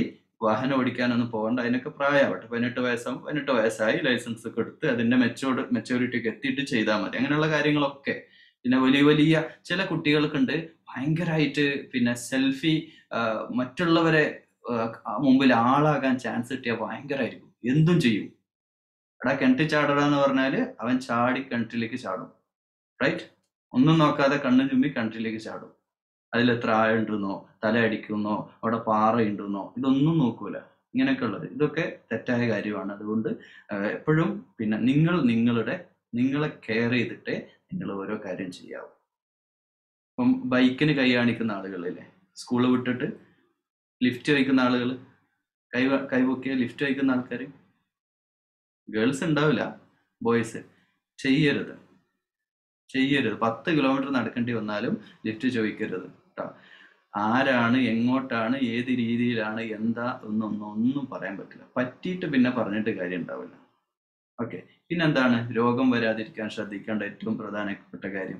വാഹനം ഓടിക്കാനൊന്നും പോകണ്ട അതിനൊക്കെ പ്രായമാവട്ടെ പതിനെട്ട് വയസ്സാകും പതിനെട്ട് വയസ്സായി ലൈസൻസ് ഒക്കെ എടുത്ത് അതിന്റെ മെച്ചോർഡ് മെച്ചോറിറ്റിക്ക് എത്തിയിട്ട് ചെയ്താൽ മതി അങ്ങനെയുള്ള കാര്യങ്ങളൊക്കെ പിന്നെ വലിയ വലിയ ചില കുട്ടികൾക്കുണ്ട് ഭയങ്കരമായിട്ട് പിന്നെ സെൽഫി മറ്റുള്ളവരെ ആ, മുമ്പിൽ ആളാകാൻ ചാൻസ് കിട്ടിയാൽ ഭയങ്കരമായിരിക്കും എന്തും ചെയ്യും എടാ കിണറ്റിൽ ചാടടാ എന്ന് പറഞ്ഞാല് അവൻ ചാടി കിണറ്റിലേക്ക് ചാടും റൈറ്റ് ഒന്നും നോക്കാതെ കണ്ണും ചുമ്മി കിണറ്റിലേക്ക് ചാടും അതിൽ എത്ര ആഴുണ്ടെന്നോ തല അടിക്കുന്നോ അവിടെ പാറയുണ്ടെന്നോ ഇതൊന്നും നോക്കൂല ഇങ്ങനെയൊക്കെ ഉള്ളത് ഇതൊക്കെ തെറ്റായ കാര്യമാണ് അതുകൊണ്ട് ആഹ് എപ്പോഴും പിന്നെ നിങ്ങൾ നിങ്ങളുടെ നിങ്ങളെ കെയർ ചെയ്തിട്ടേ നിങ്ങൾ ഓരോ കാര്യം ചെയ്യാവൂ ഇപ്പം ബൈക്കിന് കൈ കാണിക്കുന്ന ആളുകളില്ലേ സ്കൂള് വിട്ടിട്ട് ലിഫ്റ്റ് വയ്ക്കുന്ന ആളുകൾ കൈ വ- കൈപൊക്കിയ ലിഫ്റ്റ് വയ്ക്കുന്ന ആൾക്കാർ ഗേൾസ് ഉണ്ടാവില്ല ബോയ്സ് ചെയ്യരുത് ചെയ്യരുത് പത്ത് കിലോമീറ്റർ നടക്കേണ്ടി വന്നാലും ലിഫ്റ്റ് ചോദിക്കരുത് കേട്ടോ ആരാണ് എങ്ങോട്ടാണ് ഏത് രീതിയിലാണ് എന്താ എന്നൊന്നും ഒന്നും പറയാൻ പറ്റില്ല പറ്റിയിട്ട് പിന്നെ പറഞ്ഞിട്ട് കാര്യം ഉണ്ടാവില്ല ഓക്കെ പിന്നെന്താണ് രോഗം വരാതിരിക്കാൻ ശ്രദ്ധിക്കേണ്ട ഏറ്റവും പ്രധാനപ്പെട്ട കാര്യം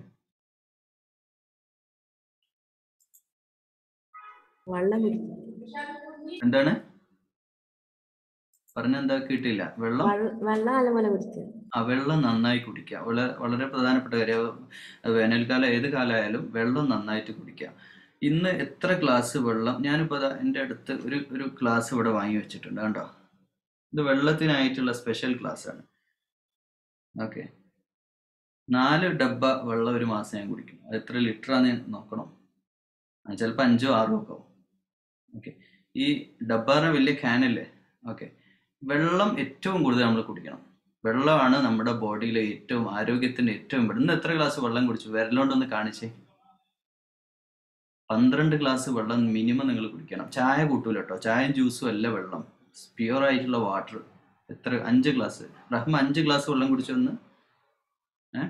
വെള്ളം കുടിക്കും എന്താണ് പറഞ്ഞെന്താ കിട്ടില്ല വെള്ളം വെള്ള- വെള്ളം നല്ലപോലെ കുടിക്കുക ആ വെള്ളം നന്നായി കുടിക്കുക വളരെ വളരെ പ്രധാനപ്പെട്ട കാര്യം അത് വേനൽക്കാലം ഏത് കാലമായാലും വെള്ളം നന്നായിട്ട് കുടിക്കുക ഇന്ന് എത്ര ഗ്ലാസ് വെള്ളം ഞാനിപ്പോൾ അതാ എൻ്റെ അടുത്ത് ഒരു ഒരു ഗ്ലാസ് ഇവിടെ വാങ്ങി വെച്ചിട്ടുണ്ട് കണ്ടോ ഇത് വെള്ളത്തിനായിട്ടുള്ള സ്പെഷ്യൽ ഗ്ലാസ് ആണ് ഓക്കെ നാല് ഡബ്ബ വെള്ളം ഒരു മാസം ഞാൻ കുടിക്കും അത് എത്ര ലിറ്റർ ആണെന്ന് നോക്കണം ചിലപ്പോൾ അഞ്ചോ ആറോ ഒക്കെ ആവും ഓക്കെ ഈ ഡബ്ബാറിന് വലിയ ക്യാനല്ലേ ഓക്കെ വെള്ളം ഏറ്റവും കൂടുതൽ നമ്മൾ കുടിക്കണം വെള്ളമാണ് നമ്മുടെ ബോഡിയിലെ ഏറ്റവും ആരോഗ്യത്തിന്റെ ഏറ്റവും ഇന്ന് എത്ര ഗ്ലാസ് വെള്ളം കുടിച്ചു വിരലോണ്ടൊന്ന് കാണിച്ചേ പന്ത്രണ്ട് ഗ്ലാസ് വെള്ളം മിനിമം നിങ്ങൾ കുടിക്കണം ചായ കൂട്ടൂല കേട്ടോ ചായയും ജ്യൂസും അല്ല വെള്ളം പ്യുവർ ആയിട്ടുള്ള വാട്ടർ എത്ര അഞ്ച് ഗ്ലാസ് റഹ്മ അഞ്ച് ഗ്ലാസ് വെള്ളം കുടിച്ചൊന്ന് ഏ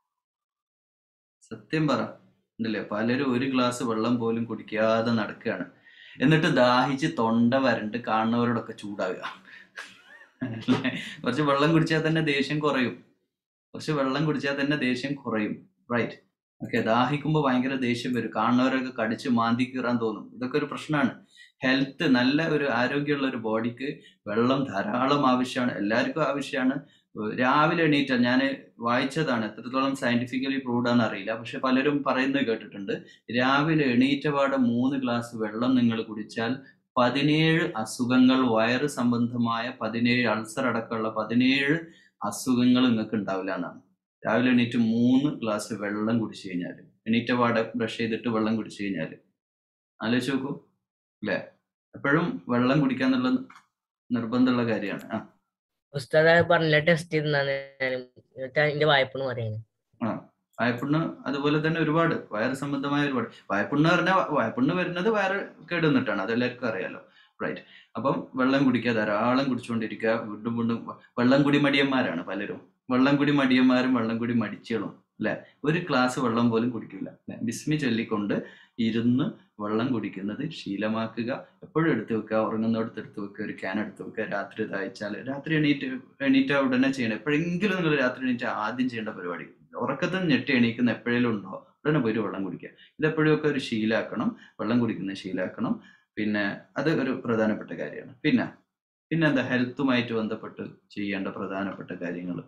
സത്യം പറ ഉണ്ടല്ലേ പലരും ഒരു ഗ്ലാസ് വെള്ളം പോലും കുടിക്കാതെ നടക്കുകയാണ് എന്നിട്ട് ദാഹിച്ച് തൊണ്ട വരണ്ട് കാണുന്നവരോടൊക്കെ ചൂടാവുക അല്ലേ? കുറച്ച് വെള്ളം കുടിച്ചാൽ തന്നെ ദേഷ്യം കുറയും കുറച്ച് വെള്ളം കുടിച്ചാൽ തന്നെ ദേഷ്യം കുറയും റൈറ്റ് ഓക്കെ ദാഹിക്കുമ്പോൾ ഭയങ്കര ദേഷ്യം വരും കാണുന്നവരൊക്കെ കടിച്ച് മാന്തി കീറാൻ തോന്നും ഇതൊക്കെ ഒരു പ്രശ്നമാണ് ഹെൽത്ത് നല്ല ഒരു ആരോഗ്യമുള്ള ഒരു ബോഡിക്ക് വെള്ളം ധാരാളം ആവശ്യമാണ് എല്ലാവർക്കും ആവശ്യമാണ് രാവിലെ എണീറ്റാൽ ഞാൻ വായിച്ചതാണ് എത്രത്തോളം സയന്റിഫിക്കലി പ്രൂവ്ഡ് ആണെന്ന് അറിയില്ല പക്ഷെ പലരും പറയുന്നത് കേട്ടിട്ടുണ്ട് രാവിലെ എണീറ്റപാടെ മൂന്ന് ഗ്ലാസ് വെള്ളം നിങ്ങൾ കുടിച്ചാൽ പതിനേഴ് അസുഖങ്ങൾ വയറ് സംബന്ധമായ പതിനേഴ് അൾസർ അടക്കമുള്ള പതിനേഴ് അസുഖങ്ങൾ നിങ്ങൾക്ക് ഉണ്ടാവില്ല എന്നാണ് രാവിലെ എണീറ്റ് മൂന്ന് ഗ്ലാസ് വെള്ളം കുടിച്ചു കഴിഞ്ഞാൽ എണീറ്റ പാടെ ബ്രഷ് ചെയ്തിട്ട് വെള്ളം കുടിച്ചു കഴിഞ്ഞാൽ ആലോചിച്ച് നോക്കൂ അല്ലേ എപ്പോഴും വെള്ളം കുടിക്കാന്നുള്ള നിർബന്ധമുള്ള കാര്യമാണ് ആ ഉസ്താദ് അത് പറഞ്ഞില്ല ടെസ്റ്റ് ചെയ്തെന്നാണ് ഞാൻ എന്നിട്ട് അതിന്റെ വായ്പണ് പറയുന്നത് ആ വായ്പുണ്ണ് അതുപോലെ തന്നെ ഒരുപാട് വയറ് സംബന്ധമായ ഒരുപാട് വായ്പുണ്ണ് പറഞ്ഞാൽ വായ്പുണ്ണ് വരുന്നത് വയറ് കേടുന്നിട്ടാണ് അതെല്ലാവർക്കും അറിയാലോ റൈറ്റ് അപ്പം വെള്ളം കുടിക്കുക ധാരാളം കുടിച്ചുകൊണ്ടിരിക്കുക വീണ്ടും വീണ്ടും വ- വെള്ളം കുടി മടിയന്മാരാണ് പലരും വെള്ളം കുടി മടിയന്മാരും വെള്ളം കുടി മടിച്ചുകളും അല്ലെ ഒരു ഗ്ലാസ് വെള്ളം പോലും കുടിക്കില്ല അല്ലെ ബിസ്മി ചൊല്ലിക്കൊണ്ട് ഇരുന്ന് വെള്ളം കുടിക്കുന്നത് ശീലമാക്കുക എപ്പോഴും എടുത്തു വെക്കുക ഉറങ്ങുന്നിടത്ത് എടുത്തു വെക്കുക ഒരു ക്യാൻ എടുത്തു വെക്കുക രാത്രി ദാഹിച്ചാൽ രാത്രി എണീറ്റ് എണീറ്റ ഉടനെ ചെയ്യണം എപ്പോഴെങ്കിലും നിങ്ങൾ രാത്രി എണീറ്റ് ആദ്യം ചെയ്യേണ്ട പരിപാടി ഉറക്കത്തിൽ നിന്ന് ഞെട്ടി എണീക്കുന്ന എപ്പോഴേലും ഉണ്ടോ ഉടനെ പോയിട്ട് വെള്ളം കുടിക്കുക ഇതെപ്പോഴും ഒക്കെ ഒരു ശീലാക്കണം വെള്ളം കുടിക്കുന്നത് ശീലാക്കണം പിന്നെ അത് ഒരു പ്രധാനപ്പെട്ട കാര്യമാണ് പിന്നെ പിന്നെ എന്താ ഹെൽത്തുമായിട്ട് ബന്ധപ്പെട്ട് ചെയ്യേണ്ട പ്രധാനപ്പെട്ട കാര്യങ്ങൾ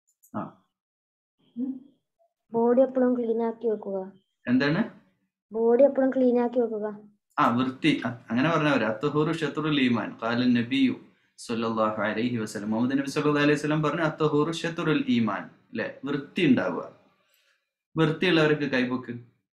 ബോഡി എപ്പോഴും ക്ലീൻ ആക്കി വെക്കുക എന്താണ് ബോഡി എപ്പോഴും ക്ലീൻ ആക്കി വെക്കുക ആ വൃത്തി അ- അങ്ങനെ പറഞ്ഞവർ അത്തഹൂറു ഷത്തുറുൽ ഈമാൻ കാലൻ നബിയു സല്ലല്ലാഹു അലൈഹി വസല്ലം മുഹമ്മദ് നബി സല്ലല്ലാഹു അലൈഹി വസല്ലം പറഞ്ഞു അത്തഹൂറു ഷത്തുറുൽ ഈമാൻ അല്ലെ വൃത്തി ഉണ്ടാവുക വൃത്തിയുള്ളവർക്ക് കൈപൊക്ക്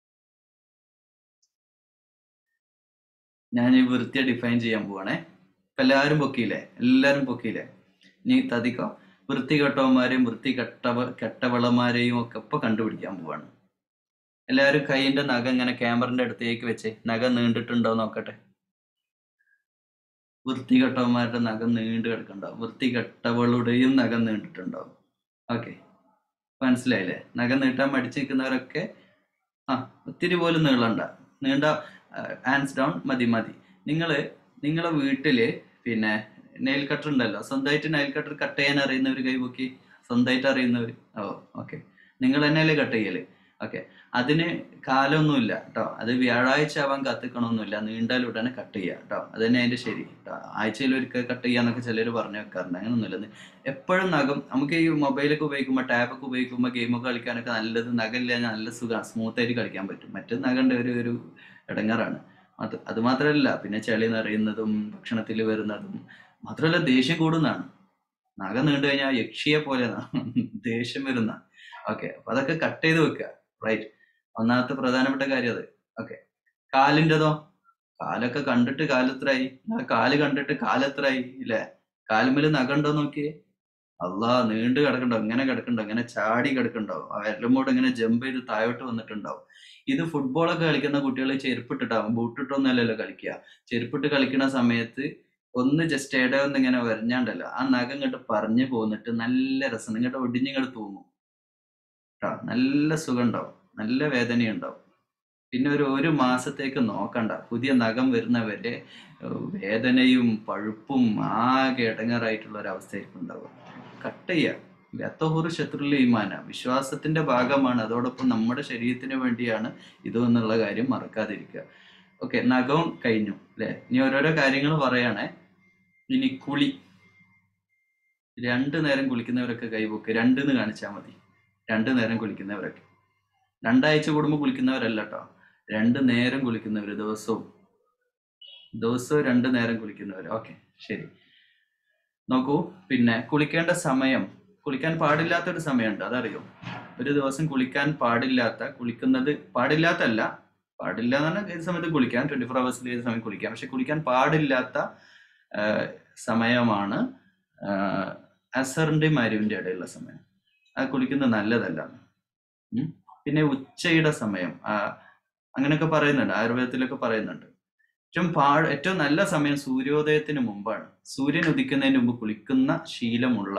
ഞാൻ ഈ വൃത്തിയെ ഡിഫൈൻ ചെയ്യാൻ പോവാണേ ഇപ്പൊ എല്ലാവരും പൊക്കിയില്ലേ എല്ലാരും പൊക്കിയില്ലേ നീ തതിക്കോ വൃത്തി കെട്ടവന്മാരെയും വൃത്തി കെട്ടവ കെട്ടവളമാരെയും ഒക്കെ ഇപ്പൊ കണ്ടുപിടിക്കാൻ പോവാണ് എല്ലാവരും കൈയിന്റെ നഖം ഇങ്ങനെ ക്യാമറന്റെ അടുത്തേക്ക് വെച്ച് നഖം നീണ്ടിട്ടുണ്ടോ നോക്കട്ടെ വൃത്തി കെട്ടവന്മാരുടെ നഖം നീണ്ടു കിടക്കണ്ടാവും വൃത്തി കെട്ടവളുടെയും നഖം നീണ്ടിട്ടുണ്ടാവും ഓക്കെ മനസ്സിലായില്ലേ നഖം നീട്ടാൻ മടിച്ചു നിൽക്കുന്നവരൊക്കെ ആ ഒത്തിരി പോലും നീളണ്ട നീണ്ട ഹാൻഡ്സ് ഡൗൺ മതി മതി നിങ്ങൾ നിങ്ങളെ വീട്ടില് പിന്നെ നെയിൽ കട്ടർ ഉണ്ടല്ലോ സ്വന്തമായിട്ട് നെയിൽ കട്ടർ കട്ട് ചെയ്യാൻ അറിയുന്നവർ കൈ പൊക്കി സ്വന്തമായിട്ട് അറിയുന്നവർ ഓ ഓക്കെ നിങ്ങൾ തന്നെയല്ലേ കട്ട് ചെയ്യല് ഓക്കെ അതിന് കാലമൊന്നുമില്ല കേട്ടോ അത് വ്യാഴാഴ്ച ആവാൻ കത്തിക്കണമൊന്നുമില്ല നീണ്ടാൽ ഉടനെ കട്ട് ചെയ്യുക കേട്ടോ അത് തന്നെ അതിന്റെ ശരി കേട്ടോ ആഴ്ചയിൽ ഒരിക്കൽ കട്ട് ചെയ്യാന്നൊക്കെ ചിലർ പറഞ്ഞു വെക്കാറുണ്ട് അങ്ങനെയൊന്നുമില്ല എപ്പോഴും നഖം നമുക്ക് ഈ മൊബൈലൊക്കെ ഉപയോഗിക്കുമ്പോൾ ടാബൊക്കെ ഉപയോഗിക്കുമ്പോൾ ഗെയിമൊക്കെ കളിക്കാനൊക്കെ നല്ലത് നഖമില്ല നല്ല സുഖമാണ് സ്മൂത്ത് ആയിട്ട് കളിക്കാൻ പറ്റും മറ്റേ നഖന്റെ ഒരു ഒരു ഇടങ്ങാറാണ് അത് അത് മാത്രമല്ല പിന്നെ ചെളി നിറയുന്നതും ഭക്ഷണത്തിൽ വരുന്നതും മാത്രമല്ല ദേഷ്യം കൂടുന്നതാണ് നഖം നീണ്ടു കഴിഞ്ഞാൽ യക്ഷിയെ പോലെ ദേഷ്യം വരുന്ന ഓക്കെ അപ്പൊ അതൊക്കെ കട്ട് ചെയ്ത് വെക്കുക റൈറ്റ് ഒന്നാമത്തെ പ്രധാനപ്പെട്ട കാര്യം അത് ഓക്കെ കാലിൻ്റെതോ കാലൊക്കെ കണ്ടിട്ട് കാലെത്രയായി ആ കാല് കണ്ടിട്ട് കാലെത്രയായി ഇല്ലേ കാലുമ്മല് നഖണ്ടോ നോക്കിയേ അല്ലാ നീണ്ടു കിടക്കണ്ടോ ഇങ്ങനെ കിടക്കണ്ടോ ഇങ്ങനെ ചാടി കിടക്കണ്ടോ ആ എല്ലമോട് ഇങ്ങനെ ജമ്പ് ചെയ്ത് താഴോട്ട് വന്നിട്ടുണ്ടാവും ഇത് ഫുട്ബോളൊക്കെ കളിക്കുന്ന കുട്ടികൾ ചെരുപ്പിട്ടിട്ടാവും ബൂട്ടിട്ടൊന്നല്ലല്ലോ കളിക്കുക ചെരുപ്പിട്ട് കളിക്കുന്ന സമയത്ത് ഒന്ന് ജസ്റ്റ് എവിടെ ഒന്ന് ഇങ്ങനെ വരഞ്ഞാണ്ടല്ലോ ആ നഖം ഇങ്ങോട്ട് പറഞ്ഞു പോന്നിട്ട് നല്ല രസം ഇങ്ങോട്ട് ഒടിഞ്ഞിങ്ങോട്ട് തൂങ്ങും കേട്ടോ നല്ല സുഖം ഉണ്ടാവും നല്ല വേദനയുണ്ടാവും പിന്നെ ഒരു ഒരു മാസത്തേക്ക് നോക്കണ്ട പുതിയ നഖം വരുന്നവരെ ഏഹ് വേദനയും പഴുപ്പും ആകെ ഇടങ്ങാറായിട്ടുള്ള ഒരു അവസ്ഥയായിരിക്കും ഉണ്ടാവുക കട്ട് ചെയ്യുക ലത്തഹുറു ശത്രുൽ ഈമാന വിശ്വാസത്തിന്റെ ഭാഗമാണ് അതോടൊപ്പം നമ്മുടെ ശരീരത്തിന് വേണ്ടിയാണ് ഇത് എന്നുള്ള കാര്യം മറക്കാതിരിക്കുക ഓക്കെ നഖവും കഴിഞ്ഞു അല്ലെ ഇനി ഓരോരോ കാര്യങ്ങൾ പറയണേ ഇനി കുളി രണ്ടു നേരം കുളിക്കുന്നവരൊക്കെ കൈപൊക്ക് രണ്ടെന്ന് കാണിച്ചാൽ മതി രണ്ടു നേരം കുളിക്കുന്നവരൊക്കെ രണ്ടാഴ്ച കൂടുമ്പോൾ കുളിക്കുന്നവരല്ല കേട്ടോ രണ്ട് നേരം കുളിക്കുന്നവർ ദിവസവും ദിവസവും രണ്ട് നേരം കുളിക്കുന്നവർ ഓക്കെ ശരി നോക്കൂ പിന്നെ കുളിക്കേണ്ട സമയം കുളിക്കാൻ പാടില്ലാത്തൊരു സമയമുണ്ട് അതറിയോ ഒരു ദിവസം കുളിക്കാൻ പാടില്ലാത്ത കുളിക്കുന്നത് പാടില്ലാത്തല്ല പാടില്ല എന്ന് പറഞ്ഞാൽ ഏത് സമയത്ത് കുളിക്കാം ട്വന്റി ഫോർ അവേഴ്സിൽ ഏത് സമയം കുളിക്കാം പക്ഷെ കുളിക്കാൻ പാടില്ലാത്ത ആ, സമയമാണ് അസറിന്റെയും മരുവിന്റെ ഇടയിലുള്ള സമയം അത് കുളിക്കുന്നത് നല്ലതല്ല ഉം. പിന്നെ ഉച്ചയുടെ സമയം ആ, അങ്ങനെയൊക്കെ പറയുന്നുണ്ട് ആയുർവേദത്തിലൊക്കെ പറയുന്നുണ്ട് ഏറ്റവും പാ ഏറ്റവും നല്ല സമയം സൂര്യോദയത്തിന് മുമ്പാണ് സൂര്യൻ ഉദിക്കുന്നതിന് മുമ്പ് കുളിക്കുന്ന ശീലമുള്ള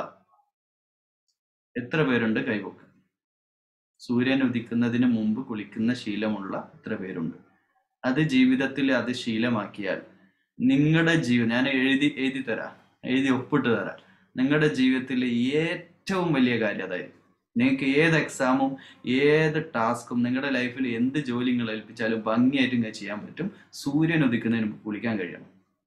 എത്ര പേരുണ്ട് കൈവക്ക് സൂര്യൻ ഉദിക്കുന്നതിന് മുമ്പ് കുളിക്കുന്ന ശീലമുള്ള എത്ര പേരുണ്ട് അത് ജീവിതത്തിൽ അത് ശീലമാക്കിയാൽ നിങ്ങളുടെ ജീവൻ ഞാൻ എഴുതി എഴുതി തരാം എഴുതി ഒപ്പിട്ട് തരാം നിങ്ങളുടെ ജീവിതത്തിലെ ഏറ്റവും വലിയ കാര്യം അതായിരിക്കും നിങ്ങൾക്ക് ഏത് എക്സാമും ഏത് ടാസ്കും നിങ്ങളുടെ ലൈഫിൽ എന്ത് ജോലി നിങ്ങൾ ഏൽപ്പിച്ചാലും ഭംഗിയായിട്ട് ഇങ്ങനെ ചെയ്യാൻ പറ്റും സൂര്യൻ ഉദിക്കുന്നതിന് മുമ്പ് കുളിക്കാൻ കഴിയണം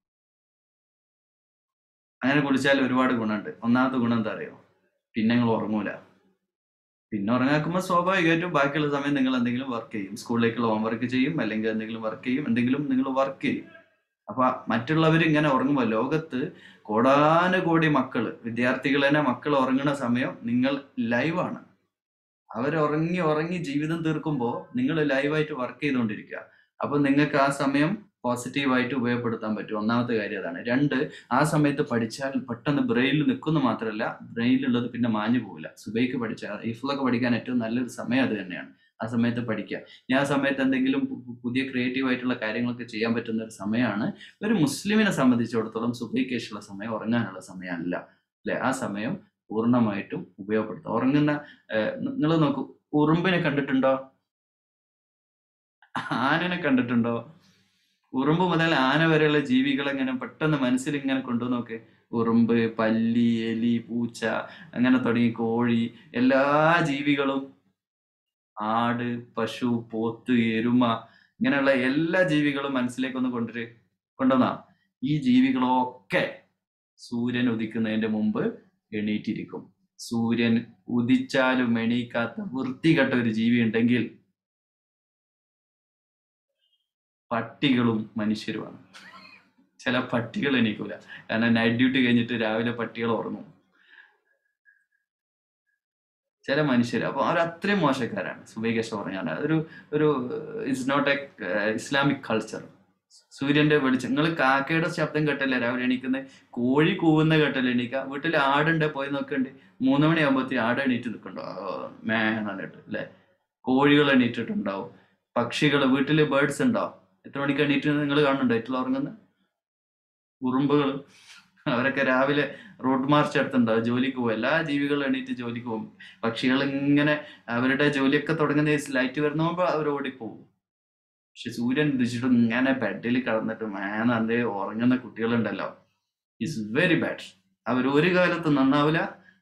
അങ്ങനെ കുളിച്ചാൽ ഒരുപാട് ഗുണമുണ്ട് ഒന്നാമത്തെ ഗുണം എന്താ അറിയോ പിന്നെ നിങ്ങൾ ഉറങ്ങൂല പിന്നെ ഉറങ്ങാക്കുമ്പോൾ സ്വാഭാവികമായിട്ടും ബാക്കിയുള്ള സമയം നിങ്ങൾ എന്തെങ്കിലും വർക്ക് ചെയ്യും സ്കൂളിലേക്കുള്ള ഹോംവർക്ക് ചെയ്യും അല്ലെങ്കിൽ എന്തെങ്കിലും വർക്ക് ചെയ്യും എന്തെങ്കിലും നിങ്ങൾ വർക്ക് ചെയ്യും അപ്പൊ മറ്റുള്ളവർ ഇങ്ങനെ ഉറങ്ങുമ്പോൾ ലോകത്ത് കോടാനുകോടി മക്കള് വിദ്യാർത്ഥികൾ തന്നെ മക്കൾ ഉറങ്ങുന്ന സമയം നിങ്ങൾ ലൈവാണ് അവർ ഉറങ്ങി ഉറങ്ങി ജീവിതം തീർക്കുമ്പോൾ നിങ്ങൾ ലൈവായിട്ട് വർക്ക് ചെയ്തുകൊണ്ടിരിക്കുക അപ്പൊ നിങ്ങൾക്ക് ആ സമയം പോസിറ്റീവായിട്ട് ഉപയോഗപ്പെടുത്താൻ പറ്റും ഒന്നാമത്തെ കാര്യം അതാണ് രണ്ട് ആ സമയത്ത് പഠിച്ചാൽ പെട്ടെന്ന് ബ്രെയിനിൽ നിൽക്കുന്നു മാത്രമല്ല ബ്രെയിനിലുള്ളത് പിന്നെ മാഞ്ഞു പോകില്ല സുബൈക്ക് പഠിച്ചാൽ ഇഫ്ലൊക്കെ പഠിക്കാൻ ഏറ്റവും നല്ലൊരു സമയം അത് തന്നെയാണ് ആ സമയത്ത് പഠിക്കുക ഞാൻ ആ സമയത്ത് എന്തെങ്കിലും പു- പു- പുതിയ ക്രിയേറ്റീവ് ആയിട്ടുള്ള കാര്യങ്ങളൊക്കെ ചെയ്യാൻ പറ്റുന്ന ഒരു സമയമാണ് ഒരു മുസ്ലിമിനെ സംബന്ധിച്ചിടത്തോളം സുബൈക്കേഷുള്ള സമയം ഉറങ്ങാനുള്ള സമയമല്ല അല്ലെ ആ സമയം പൂർണ്ണമായിട്ടും ഉപയോഗപ്പെടുത്തുക ഉറങ്ങുന്ന നിങ്ങൾ നോക്കൂ ഉറുമ്പിനെ കണ്ടിട്ടുണ്ടോ ആനനെ കണ്ടിട്ടുണ്ടോ ഉറുമ്പ് മുതൽ ആന വരെയുള്ള ജീവികളെ ഇങ്ങനെ പെട്ടെന്ന് മനസ്സിൽ ഇങ്ങനെ കൊണ്ടു നോക്ക് ഉറുമ്പ് പല്ലി എലി പൂച്ച അങ്ങനെ തുടങ്ങി കോഴി എല്ലാ ജീവികളും ആട് പശു പോത്ത് എരുമ ഇങ്ങനെയുള്ള എല്ലാ ജീവികളും മനസ്സിലേക്ക് ഒന്ന് കൊണ്ടുവര് കൊണ്ടുവന്നാ ഈ ജീവികളൊക്കെ സൂര്യൻ ഉദിക്കുന്നതിന്റെ മുമ്പ് എണീറ്റിരിക്കും സൂര്യൻ ഉദിച്ചാലും എണീക്കാത്ത വൃത്തികെട്ട ഒരു ജീവി ഉണ്ടെങ്കിൽ പട്ടികളും മനുഷ്യരുമാണ് ചില പട്ടികൾ എണീക്കൂല കാരണം നൈറ്റ് ഡ്യൂട്ടി കഴിഞ്ഞിട്ട് രാവിലെ പട്ടികൾ ഉറങ്ങും ചില മനുഷ്യർ അപ്പൊ അവർ അത്രയും മോശക്കാരാണ് സുബൈകേശ പറഞ്ഞാൽ അതൊരു ഒരു it's not a Islamic culture സൂര്യന്റെ വെളിച്ചം നിങ്ങൾ കാക്കയുടെ ശബ്ദം കേട്ടല്ലേ രാവിലെ എണീക്കുന്നത് കോഴി കൂവുന്ന കേട്ടല്ലേ എണീക്കുക വീട്ടിൽ ആടുണ്ട് പോയി നോക്കണ്ട് മൂന്ന് മണിയാകുമ്പോഴത്തേ ആട് എണീറ്റ് നിൽക്കണ്ടോ മേ എന്നിട്ട് അല്ലെ കോഴികൾ എണീറ്റിട്ടുണ്ടാവും പക്ഷികൾ വീട്ടില് ബേർഡ്സ് ഉണ്ടോ എത്ര മണിക്ക് എണീറ്റ് നിങ്ങൾ കാണുന്നുണ്ടോ ഏറ്റവും ഉറങ്ങുന്നത് ഉറുമ്പുകൾ അവരൊക്കെ രാവിലെ റോഡ് മാർച്ച് എടുത്തുണ്ടാവും ജോലിക്ക് പോകും എല്ലാ ജീവികളും എണീറ്റ് ജോലിക്ക് പോകും പക്ഷികൾ ഇങ്ങനെ അവരുടെ ജോലിയൊക്കെ തുടങ്ങുന്ന ലൈറ്റ് വരുന്നപ്പോൾ അവർ ഓടിപ്പോകും പക്ഷെ സൂര്യൻ ഉദിച്ചിട്ട് ഇങ്ങനെ ബെഡിൽ കിടന്നിട്ട് മേനന്തേ ഉറങ്ങുന്ന കുട്ടികളുണ്ടല്ലോ ഇറ്റ്സ് വെരി ബാഡ് അവർ ഒരു കാലത്ത് നന്നാവില്ല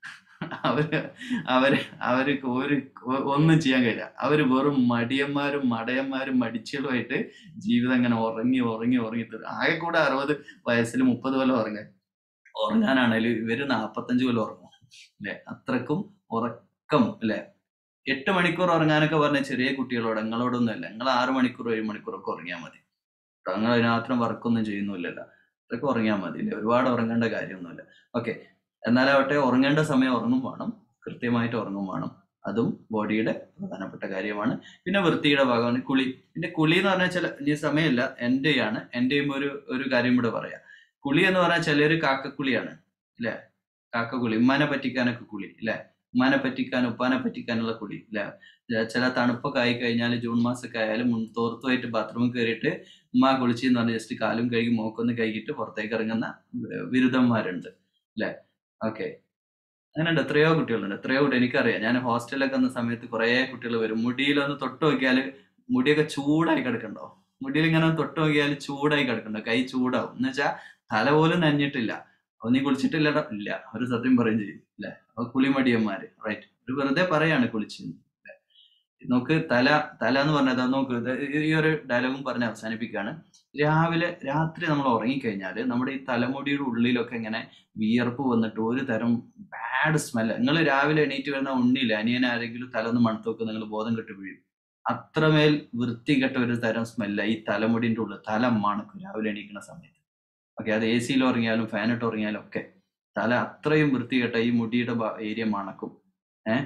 അവര് അവര് അവർക്ക് ഒരു ഒന്നും ചെയ്യാൻ കഴിയില്ല അവര് വെറും മടിയന്മാരും മടയന്മാരും മടിച്ചുകളുമായിട്ട് ജീവിതം ഇങ്ങനെ ഉറങ്ങി ഉറങ്ങി ഉറങ്ങി തീരും. ആകെ കൂടെ അറുപത് വയസ്സിൽ മുപ്പത് കൊല്ലം ഉറങ്ങാൻ ഉറങ്ങാനാണേലും ഇവര് നാപ്പത്തഞ്ച് കൊല്ലം ഉറങ്ങും അല്ലെ അത്രക്കും ഉറക്കം അല്ലെ എട്ട് മണിക്കൂർ ഉറങ്ങാനൊക്കെ പറഞ്ഞ ചെറിയ കുട്ടികളോട് നിങ്ങളോടൊന്നും അല്ല നിങ്ങൾ ആറ് മണിക്കൂർ ഏഴ് മണിക്കൂറൊക്കെ ഉറങ്ങിയാൽ മതി കേട്ടോ നിങ്ങൾ അതിനാത്രം വർക്കൊന്നും ചെയ്യുന്നില്ലല്ലോ അതൊക്കെ ഉറങ്ങിയാൽ മതി ഇല്ലേ ഒരുപാട് ഉറങ്ങേണ്ട കാര്യമൊന്നുമില്ല ഓക്കെ എന്നാലാവട്ടെ ഉറങ്ങേണ്ട സമയം ഉറങ്ങും വേണം കൃത്യമായിട്ട് ഉറങ്ങും വേണം അതും ബോഡിയുടെ പ്രധാനപ്പെട്ട കാര്യമാണ് പിന്നെ വൃത്തിയുടെ ഭാഗമാണ് കുളി പിന്നെ കുളി എന്ന് പറഞ്ഞാൽ ചില ഈ സമയമില്ല എന്റെയാണ് എന്റെയും ഒരു ഒരു കാര്യം കൂടെ പറയാം കുളി എന്ന് പറഞ്ഞാൽ ചിലര് കാക്കക്കുളിയാണ് ഇല്ലേ കാക്കക്കുളി ഉമ്മാനെ പറ്റിക്കാനൊക്കെ കുളി ഇല്ലേ ഉമ്മാനെ പറ്റിക്കാൻ ഉപ്പാനെ പറ്റിക്കാനുള്ള കുളി ഇല്ലേ ചില തണുപ്പൊക്കെ ആയി കഴിഞ്ഞാൽ ജൂൺ മാസമൊക്കെ ആയാലും മുൻ തോർത്തുമായിട്ട് ബാത്റൂമിൽ കയറിയിട്ട് ഉമ്മ കുളിച്ചെന്ന് പറഞ്ഞ് ജസ്റ്റ് കാലും കഴുകി മൂക്കൊന്ന് കഴുകിയിട്ട് പുറത്തേക്ക് ഇറങ്ങുന്ന വി- ബിരുദന്മാരുണ്ട് അല്ലെ ഓക്കെ അങ്ങനെയുണ്ട് എത്രയോ കുട്ടികളുണ്ട് എത്രയോ കുട്ടി എനിക്കറിയാം ഞാൻ ഹോസ്റ്റലിലൊക്കെ വന്ന സമയത്ത് കുറേ കുട്ടികൾ വരും മുടിയിലൊന്ന് തൊട്ട് നോക്കിയാൽ മുടിയൊക്കെ ചൂടായി കിടക്കണ്ടോ മുടിയിൽ ഇങ്ങനെ ഒന്ന് തൊട്ട് നോക്കിയാൽ ചൂടായി കിടക്കണ്ടോ കൈ ചൂടാവും എന്ന് വെച്ചാൽ തല പോലും നനഞ്ഞിട്ടില്ല അപ്പൊ നീ കുളിച്ചിട്ടില്ലടാ ഇല്ല ഒരു സത്യം പറയും ചെയ്യും അല്ലെ അപ്പൊ കുളിമടിയന്മാര് റൈറ്റ് ഒരു വെറുതെ പറയാണ് കുളിച്ചെന്ന് ല്ലേ? നോക്ക് തല തല എന്ന് പറഞ്ഞത് നോക്ക് ഇത് ഈ ഒരു ഡയലോഗും പറഞ്ഞ് അവസാനിപ്പിക്കുകയാണ് രാവിലെ രാത്രി നമ്മൾ ഉറങ്ങിക്കഴിഞ്ഞാൽ നമ്മുടെ ഈ തലമുടിയുടെ ഉള്ളിലൊക്കെ ഇങ്ങനെ വിയർപ്പ് വന്നിട്ട് ഒരു തരം ബാഡ് സ്മെല്ല് നിങ്ങൾ രാവിലെ എണീറ്റ് വരുന്ന ഉണ്ണിയില്ല അനിയനെ ആരെങ്കിലും തല ഒന്ന് മണത്ത് നോക്കുക നിങ്ങൾ ബോധം കെട്ട് വീഴും അത്രമേൽ വൃത്തികെട്ട ഒരു തരം സ്മെല്ല ഈ തലമുടിന്റെ ഉള്ളിൽ തല മണക്കും രാവിലെ എണീക്കുന്ന സമയത്ത് ഓക്കെ അത് എ സിയിൽ ഉറങ്ങിയാലും ഫാനിട്ട് ഉറങ്ങിയാലും ഒക്കെ തല അത്രയും വൃത്തികെട്ട ഈ മുടിയുടെ ഏരിയ മണക്കും ഏഹ്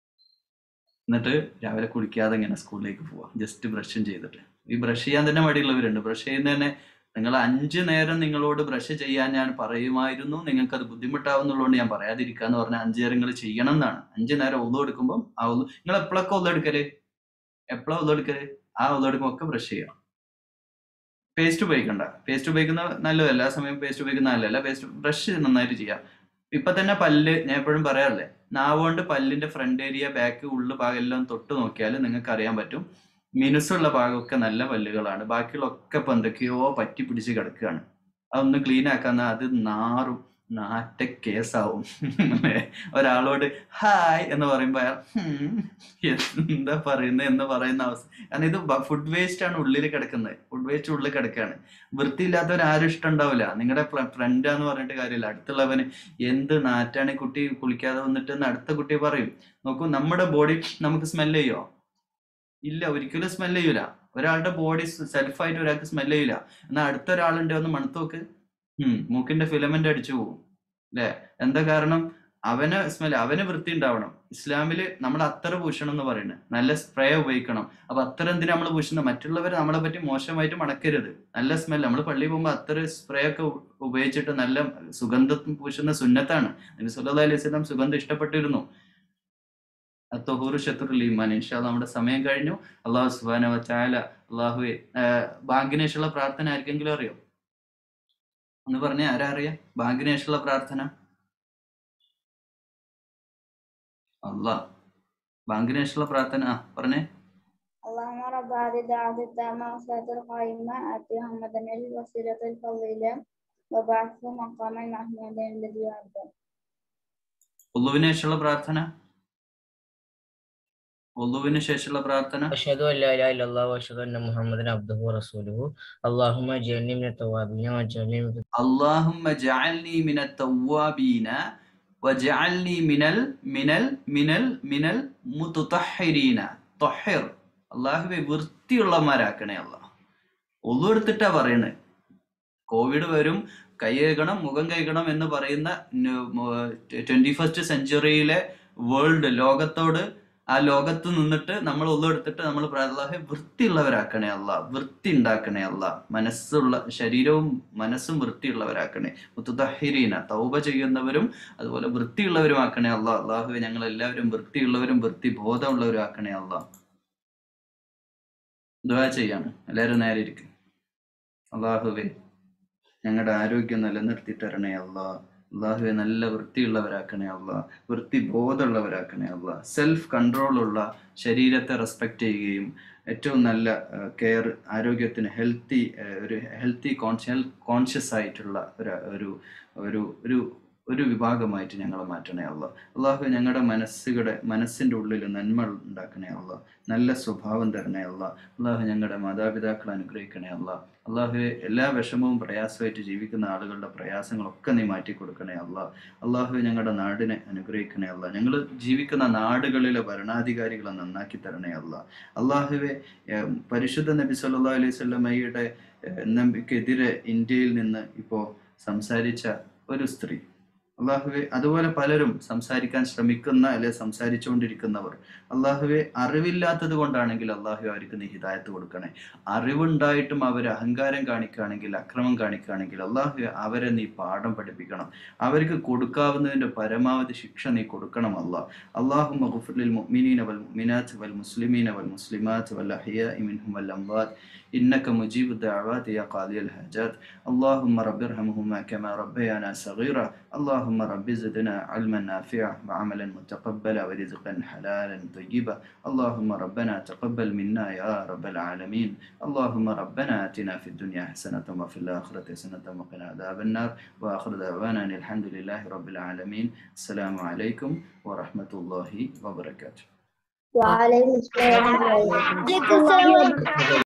എന്നിട്ട് രാവിലെ കുളിക്കാതെ ഇങ്ങനെ സ്കൂളിലേക്ക് പോവാം ജസ്റ്റ് ബ്രഷും ചെയ്തിട്ട് ഈ ബ്രഷ് ചെയ്യാൻ തന്നെ മടിയുള്ളവരുണ്ട് ബ്രഷ് ചെയ്യുന്നതന്നെ നിങ്ങൾ അഞ്ചു നേരം നിങ്ങളോട് ബ്രഷ് ചെയ്യാൻ ഞാൻ പറയുമായിരുന്നു നിങ്ങൾക്ക് അത് ബുദ്ധിമുട്ടാവുന്നുള്ളതുകൊണ്ട് ഞാൻ പറയാതിരിക്കാന്ന് പറഞ്ഞാൽ അഞ്ചു നേരം നിങ്ങൾ ചെയ്യണം എന്നാണ് അഞ്ചു നേരം ഒന്നു എടുക്കുമ്പോൾ ആ ഒന്നു നിങ്ങൾ എപ്പോഴൊക്കെ ഒന്നു എടുക്കല് എപ്പോഴാ ഒന്നു എടുക്കല് ആ ഒന്നു എടുക്കുമ്പോൾ ഒക്കെ ബ്രഷ് ചെയ്യണം പേസ്റ്റ് ഉപയോഗിക്കണ്ട പേസ്റ്റ് ഉപയോഗിക്കുന്ന നല്ലതല്ല എല്ലാ സമയം പേസ്റ്റ് ഉപയോഗിക്കുന്ന നല്ലതല്ല പേസ്റ്റ് ബ്രഷ് നന്നായിട്ട് ചെയ്യാം ഇപ്പൊ തന്നെ പല്ല് ഞാൻ എപ്പോഴും പറയാറില്ലേ നാവുകൊണ്ട് പല്ലിന്റെ ഫ്രണ്ട് ഏരിയ ബാക്ക് ഉള്ളു ഭാഗം എല്ലാം തൊട്ട് നോക്കിയാൽ നിങ്ങൾക്ക് അറിയാൻ പറ്റും മിനുസുള്ള ഭാഗമൊക്കെ നല്ല പല്ലുകളാണ് ബാക്കിയുള്ളൊക്കെ ഇപ്പൊ എന്തൊക്കെയോ പറ്റി പിടിച്ച് കിടക്കുകയാണ് അതൊന്ന് ക്ലീൻ ആക്കാൻ അത് നാറും നാറ്റ കേസാവും അല്ലേ? ഒരാളോട് ഹായ് എന്ന് പറയുമ്പോ അയാൾ "ഹും, എന്താ പറയുന്നത് എന്ന് പറയുന്ന അവസ്ഥ കാരണം ഇത് ഫുഡ് വേസ്റ്റ് ആണ് ഉള്ളിൽ കിടക്കുന്നത് ഫുഡ് വേസ്റ്റ് ഉള്ളിൽ കിടക്കുകയാണ് വൃത്തിയില്ലാത്തവർ ആരും ഇഷ്ടം ഉണ്ടാവില്ല നിങ്ങളുടെ ഫ്രണ്ടാന്ന് പറഞ്ഞിട്ട് കാര്യമില്ല അടുത്തുള്ളവന് എന്ത് നാറ്റാണ് ഈ കുട്ടി കുളിക്കാതെ വന്നിട്ട് എന്ന് അടുത്ത കുട്ടി പറയും നോക്കൂ നമ്മുടെ ബോഡി നമുക്ക് സ്മെല് ചെയ്യോ ഇല്ല ഒരിക്കലും സ്മെല് ചെയ്യൂല ഒരാളുടെ ബോഡി സെൽഫായിട്ട് ഒരാൾക്ക് സ്മെല് ചെയ്യൂല എന്നാൽ അടുത്ത ഒരാളുണ്ട് ഒന്ന് മണത്ത് നോക്ക് ഉം മൂക്കിന്റെ ഫിലമെന്റ് അടിച്ചു പോകും അല്ലെ എന്താ കാരണം അവന് സ്മെല് അവന് വൃത്തി ഉണ്ടാവണം ഇസ്ലാമില് നമ്മൾ അത്തറ് പൂശണം എന്ന് പറയുന്നത് നല്ല സ്പ്രേ ഉപയോഗിക്കണം അപ്പൊ അത്തറ് എന്തിനാ നമ്മൾ പൂശുന്നത് മറ്റുള്ളവർ നമ്മളെ പറ്റി മോശമായിട്ട് മണക്കരുത് നല്ല സ്മെൽ നമ്മൾ പള്ളിയിൽ പോകുമ്പോൾ അത്തറ് സ്പ്രേ ഒക്കെ ഉ- ഉപയോഗിച്ചിട്ട് നല്ല സുഗന്ധം പൂശുന്ന സുന്നത്താണ് നബി സല്ലല്ലാഹു അലൈഹി വസല്ലം സുഗന്ധം ഇഷ്ടപ്പെട്ടിരുന്നു അത്തഹൂറു ഷത്തുറുൽ ഈമാൻ ഇൻഷാ അല്ലാഹ് നമ്മുടെ സമയം കഴിഞ്ഞു അള്ളാഹു സുബ്ഹാനഹു വ തആല അള്ളാഹുവെ ബാങ്കിനേഷുള്ള പ്രാർത്ഥന ആർക്കെങ്കിലും അറിയോ ഒന്ന് പറഞ്ഞേ ആരാ അറിയാ ബാങ്കിനേഷുള്ള പ്രാർത്ഥന അള്ളാഹ് ബാങ്കിനേഷുള്ള പ്രാർത്ഥന ആ പറഞ്ഞേ اللهم رب هذه الدعوة التامة والصلاة القائمة آت محمدا الوسيلة الفضيلة وبعثه مقاما محمودا الذي وعده ഒള്ളുവിന് ശേഷമുള്ള പ്രാർത്ഥന ഒള്ളുവിന് ശേഷമുള്ള പ്രാർത്ഥന أشهد أن لا إله إلا الله وأشهد أن محمدا عبده ورسوله اللهم اجعلني من التوابين واجعلني من اللهم اجعلني من التوابين واجعلني من ال من ال من ال من المتطهرين طهر അള്ളാഹുവെ വൃത്തിയുള്ളമാരാക്കണേ അല്ല ഒന്നു എടുത്തിട്ടാ പറയുന്നത് കോവിഡ് വരും കൈ കഴുകണം മുഖം കഴുകണം എന്ന് പറയുന്ന ട്വന്റി ഫസ്റ്റ് സെഞ്ചുറിയിലെ വേൾഡ് ലോകത്തോട് ആ ലോകത്ത് നിന്നിട്ട് നമ്മൾ ഒന്നും എടുത്തിട്ട് നമ്മൾ അള്ളാഹെ വൃത്തിയുള്ളവരാക്കണേ അല്ല വൃത്തി ഉണ്ടാക്കണേ അല്ല മനസ്സുള്ള ശരീരവും മനസ്സും വൃത്തിയുള്ളവരാക്കണേ മുത്തുതഹിരീന തൗബ ചെയ്യുന്നവരും അതുപോലെ വൃത്തിയുള്ളവരും ആക്കണേ അല്ല അള്ളാഹുവെ ഞങ്ങൾ എല്ലാവരും വൃത്തിയുള്ളവരും വൃത്തി ബോധമുള്ളവരും ആക്കണേ അല്ല ദുആ ചെയ്യാണ് എല്ലാവരും നേരെ ഇരിക്കും അള്ളാഹുവെ ഞങ്ങളുടെ ആരോഗ്യം നിലനിർത്തി തരണേ അല്ലാ അള്ളാഹുവെ നല്ല വൃത്തിയുള്ളവരാക്കണേ അല്ലാ വൃത്തി ബോധമുള്ളവരാക്കണേ അല്ലാ സെൽഫ് കൺട്രോൾ ഉള്ള ശരീരത്തെ റെസ്പെക്ട് ചെയ്യുകയും ഏറ്റവും നല്ല കെയർ ആരോഗ്യത്തിന് ഹെൽത്തി ഒരു ഹെൽത്തി കോൺഷ്യ കോൺഷ്യസ് ആയിട്ടുള്ള ഒരു ഒരു ഒരു ഒരു ഒരു വിഭാഗമായിട്ട് ഞങ്ങളെ മാറ്റണേ അല്ല അള്ളാഹു ഞങ്ങളുടെ മനസ്സുകളുടെ മനസ്സിൻ്റെ ഉള്ളിൽ നന്മ ഉണ്ടാക്കണേ അല്ല നല്ല സ്വഭാവം തരണേ അല്ല അള്ളാഹു ഞങ്ങളുടെ മാതാപിതാക്കളെ അനുഗ്രഹിക്കണേ അല്ല അള്ളാഹു എല്ലാ വിഷമവും പ്രയാസമായിട്ട് ജീവിക്കുന്ന ആളുകളുടെ പ്രയാസങ്ങളൊക്കെ നീ മാറ്റി കൊടുക്കണേ അല്ല അള്ളാഹു ഞങ്ങളുടെ നാടിനെ അനുഗ്രഹിക്കണേ അല്ല ഞങ്ങൾ ജീവിക്കുന്ന നാടുകളിലെ ഭരണാധികാരികളെ നന്നാക്കി തരണേ അല്ല അള്ളാഹുവെ ഏഹ്, പരിശുദ്ധ നബി സല്ലല്ലാഹു അലൈഹി സ്വലമയുടെ നബിക്കെതിരെ ഇന്ത്യയിൽ നിന്ന് ഇപ്പോൾ സംസാരിച്ച ഒരു സ്ത്രീ അള്ളാഹുവെ അതുപോലെ പലരും സംസാരിക്കാൻ ശ്രമിക്കുന്ന അല്ലെ സംസാരിച്ചുകൊണ്ടിരിക്കുന്നവർ അള്ളാഹുവെ അറിവില്ലാത്തത് കൊണ്ടാണെങ്കിൽ അള്ളാഹു അവർക്ക് നീ ഹിദായത്ത് കൊടുക്കണേ അറിവുണ്ടായിട്ടും അവർ അഹങ്കാരം കാണിക്കുകയാണെങ്കിൽ അക്രമം കാണിക്കുകയാണെങ്കിൽ അള്ളാഹു അവരെ നീ പാഠം പഠിപ്പിക്കണം അവർക്ക് കൊടുക്കാവുന്നതിന്റെ പരമാവധി ശിക്ഷ നീ കൊടുക്കണം അല്ലാ അള്ളാഹു മഗ്ഫിറിൽ മുഅ്മിനീന വൽ മുഅ്മിനാത്ത് വൽ മുസ്ലിമീന വൽ മുസ്ലിമാത്ത് വൽ അഹ്യാഇ മിൻഹും വൽ അംവാത്ത് إنك مجيب الدعوات يا قاضي الحاجات اللهم رب ارحمهما كما ربيانا صغيرا اللهم رب زدنا علما نافعا وعملا متقبلا ورزقا حلالا طيبا اللهم ربنا تقبل منا يا رب العالمين اللهم ربنا آتنا في الدنيا حسنة وفي الآخرة حسنة وقنا عذاب النار وآخر دعوانا أن الحمد لله رب العالمين السلام عليكم ورحمة الله وبركاته وعليكم السلام ورحمة الله وبركاته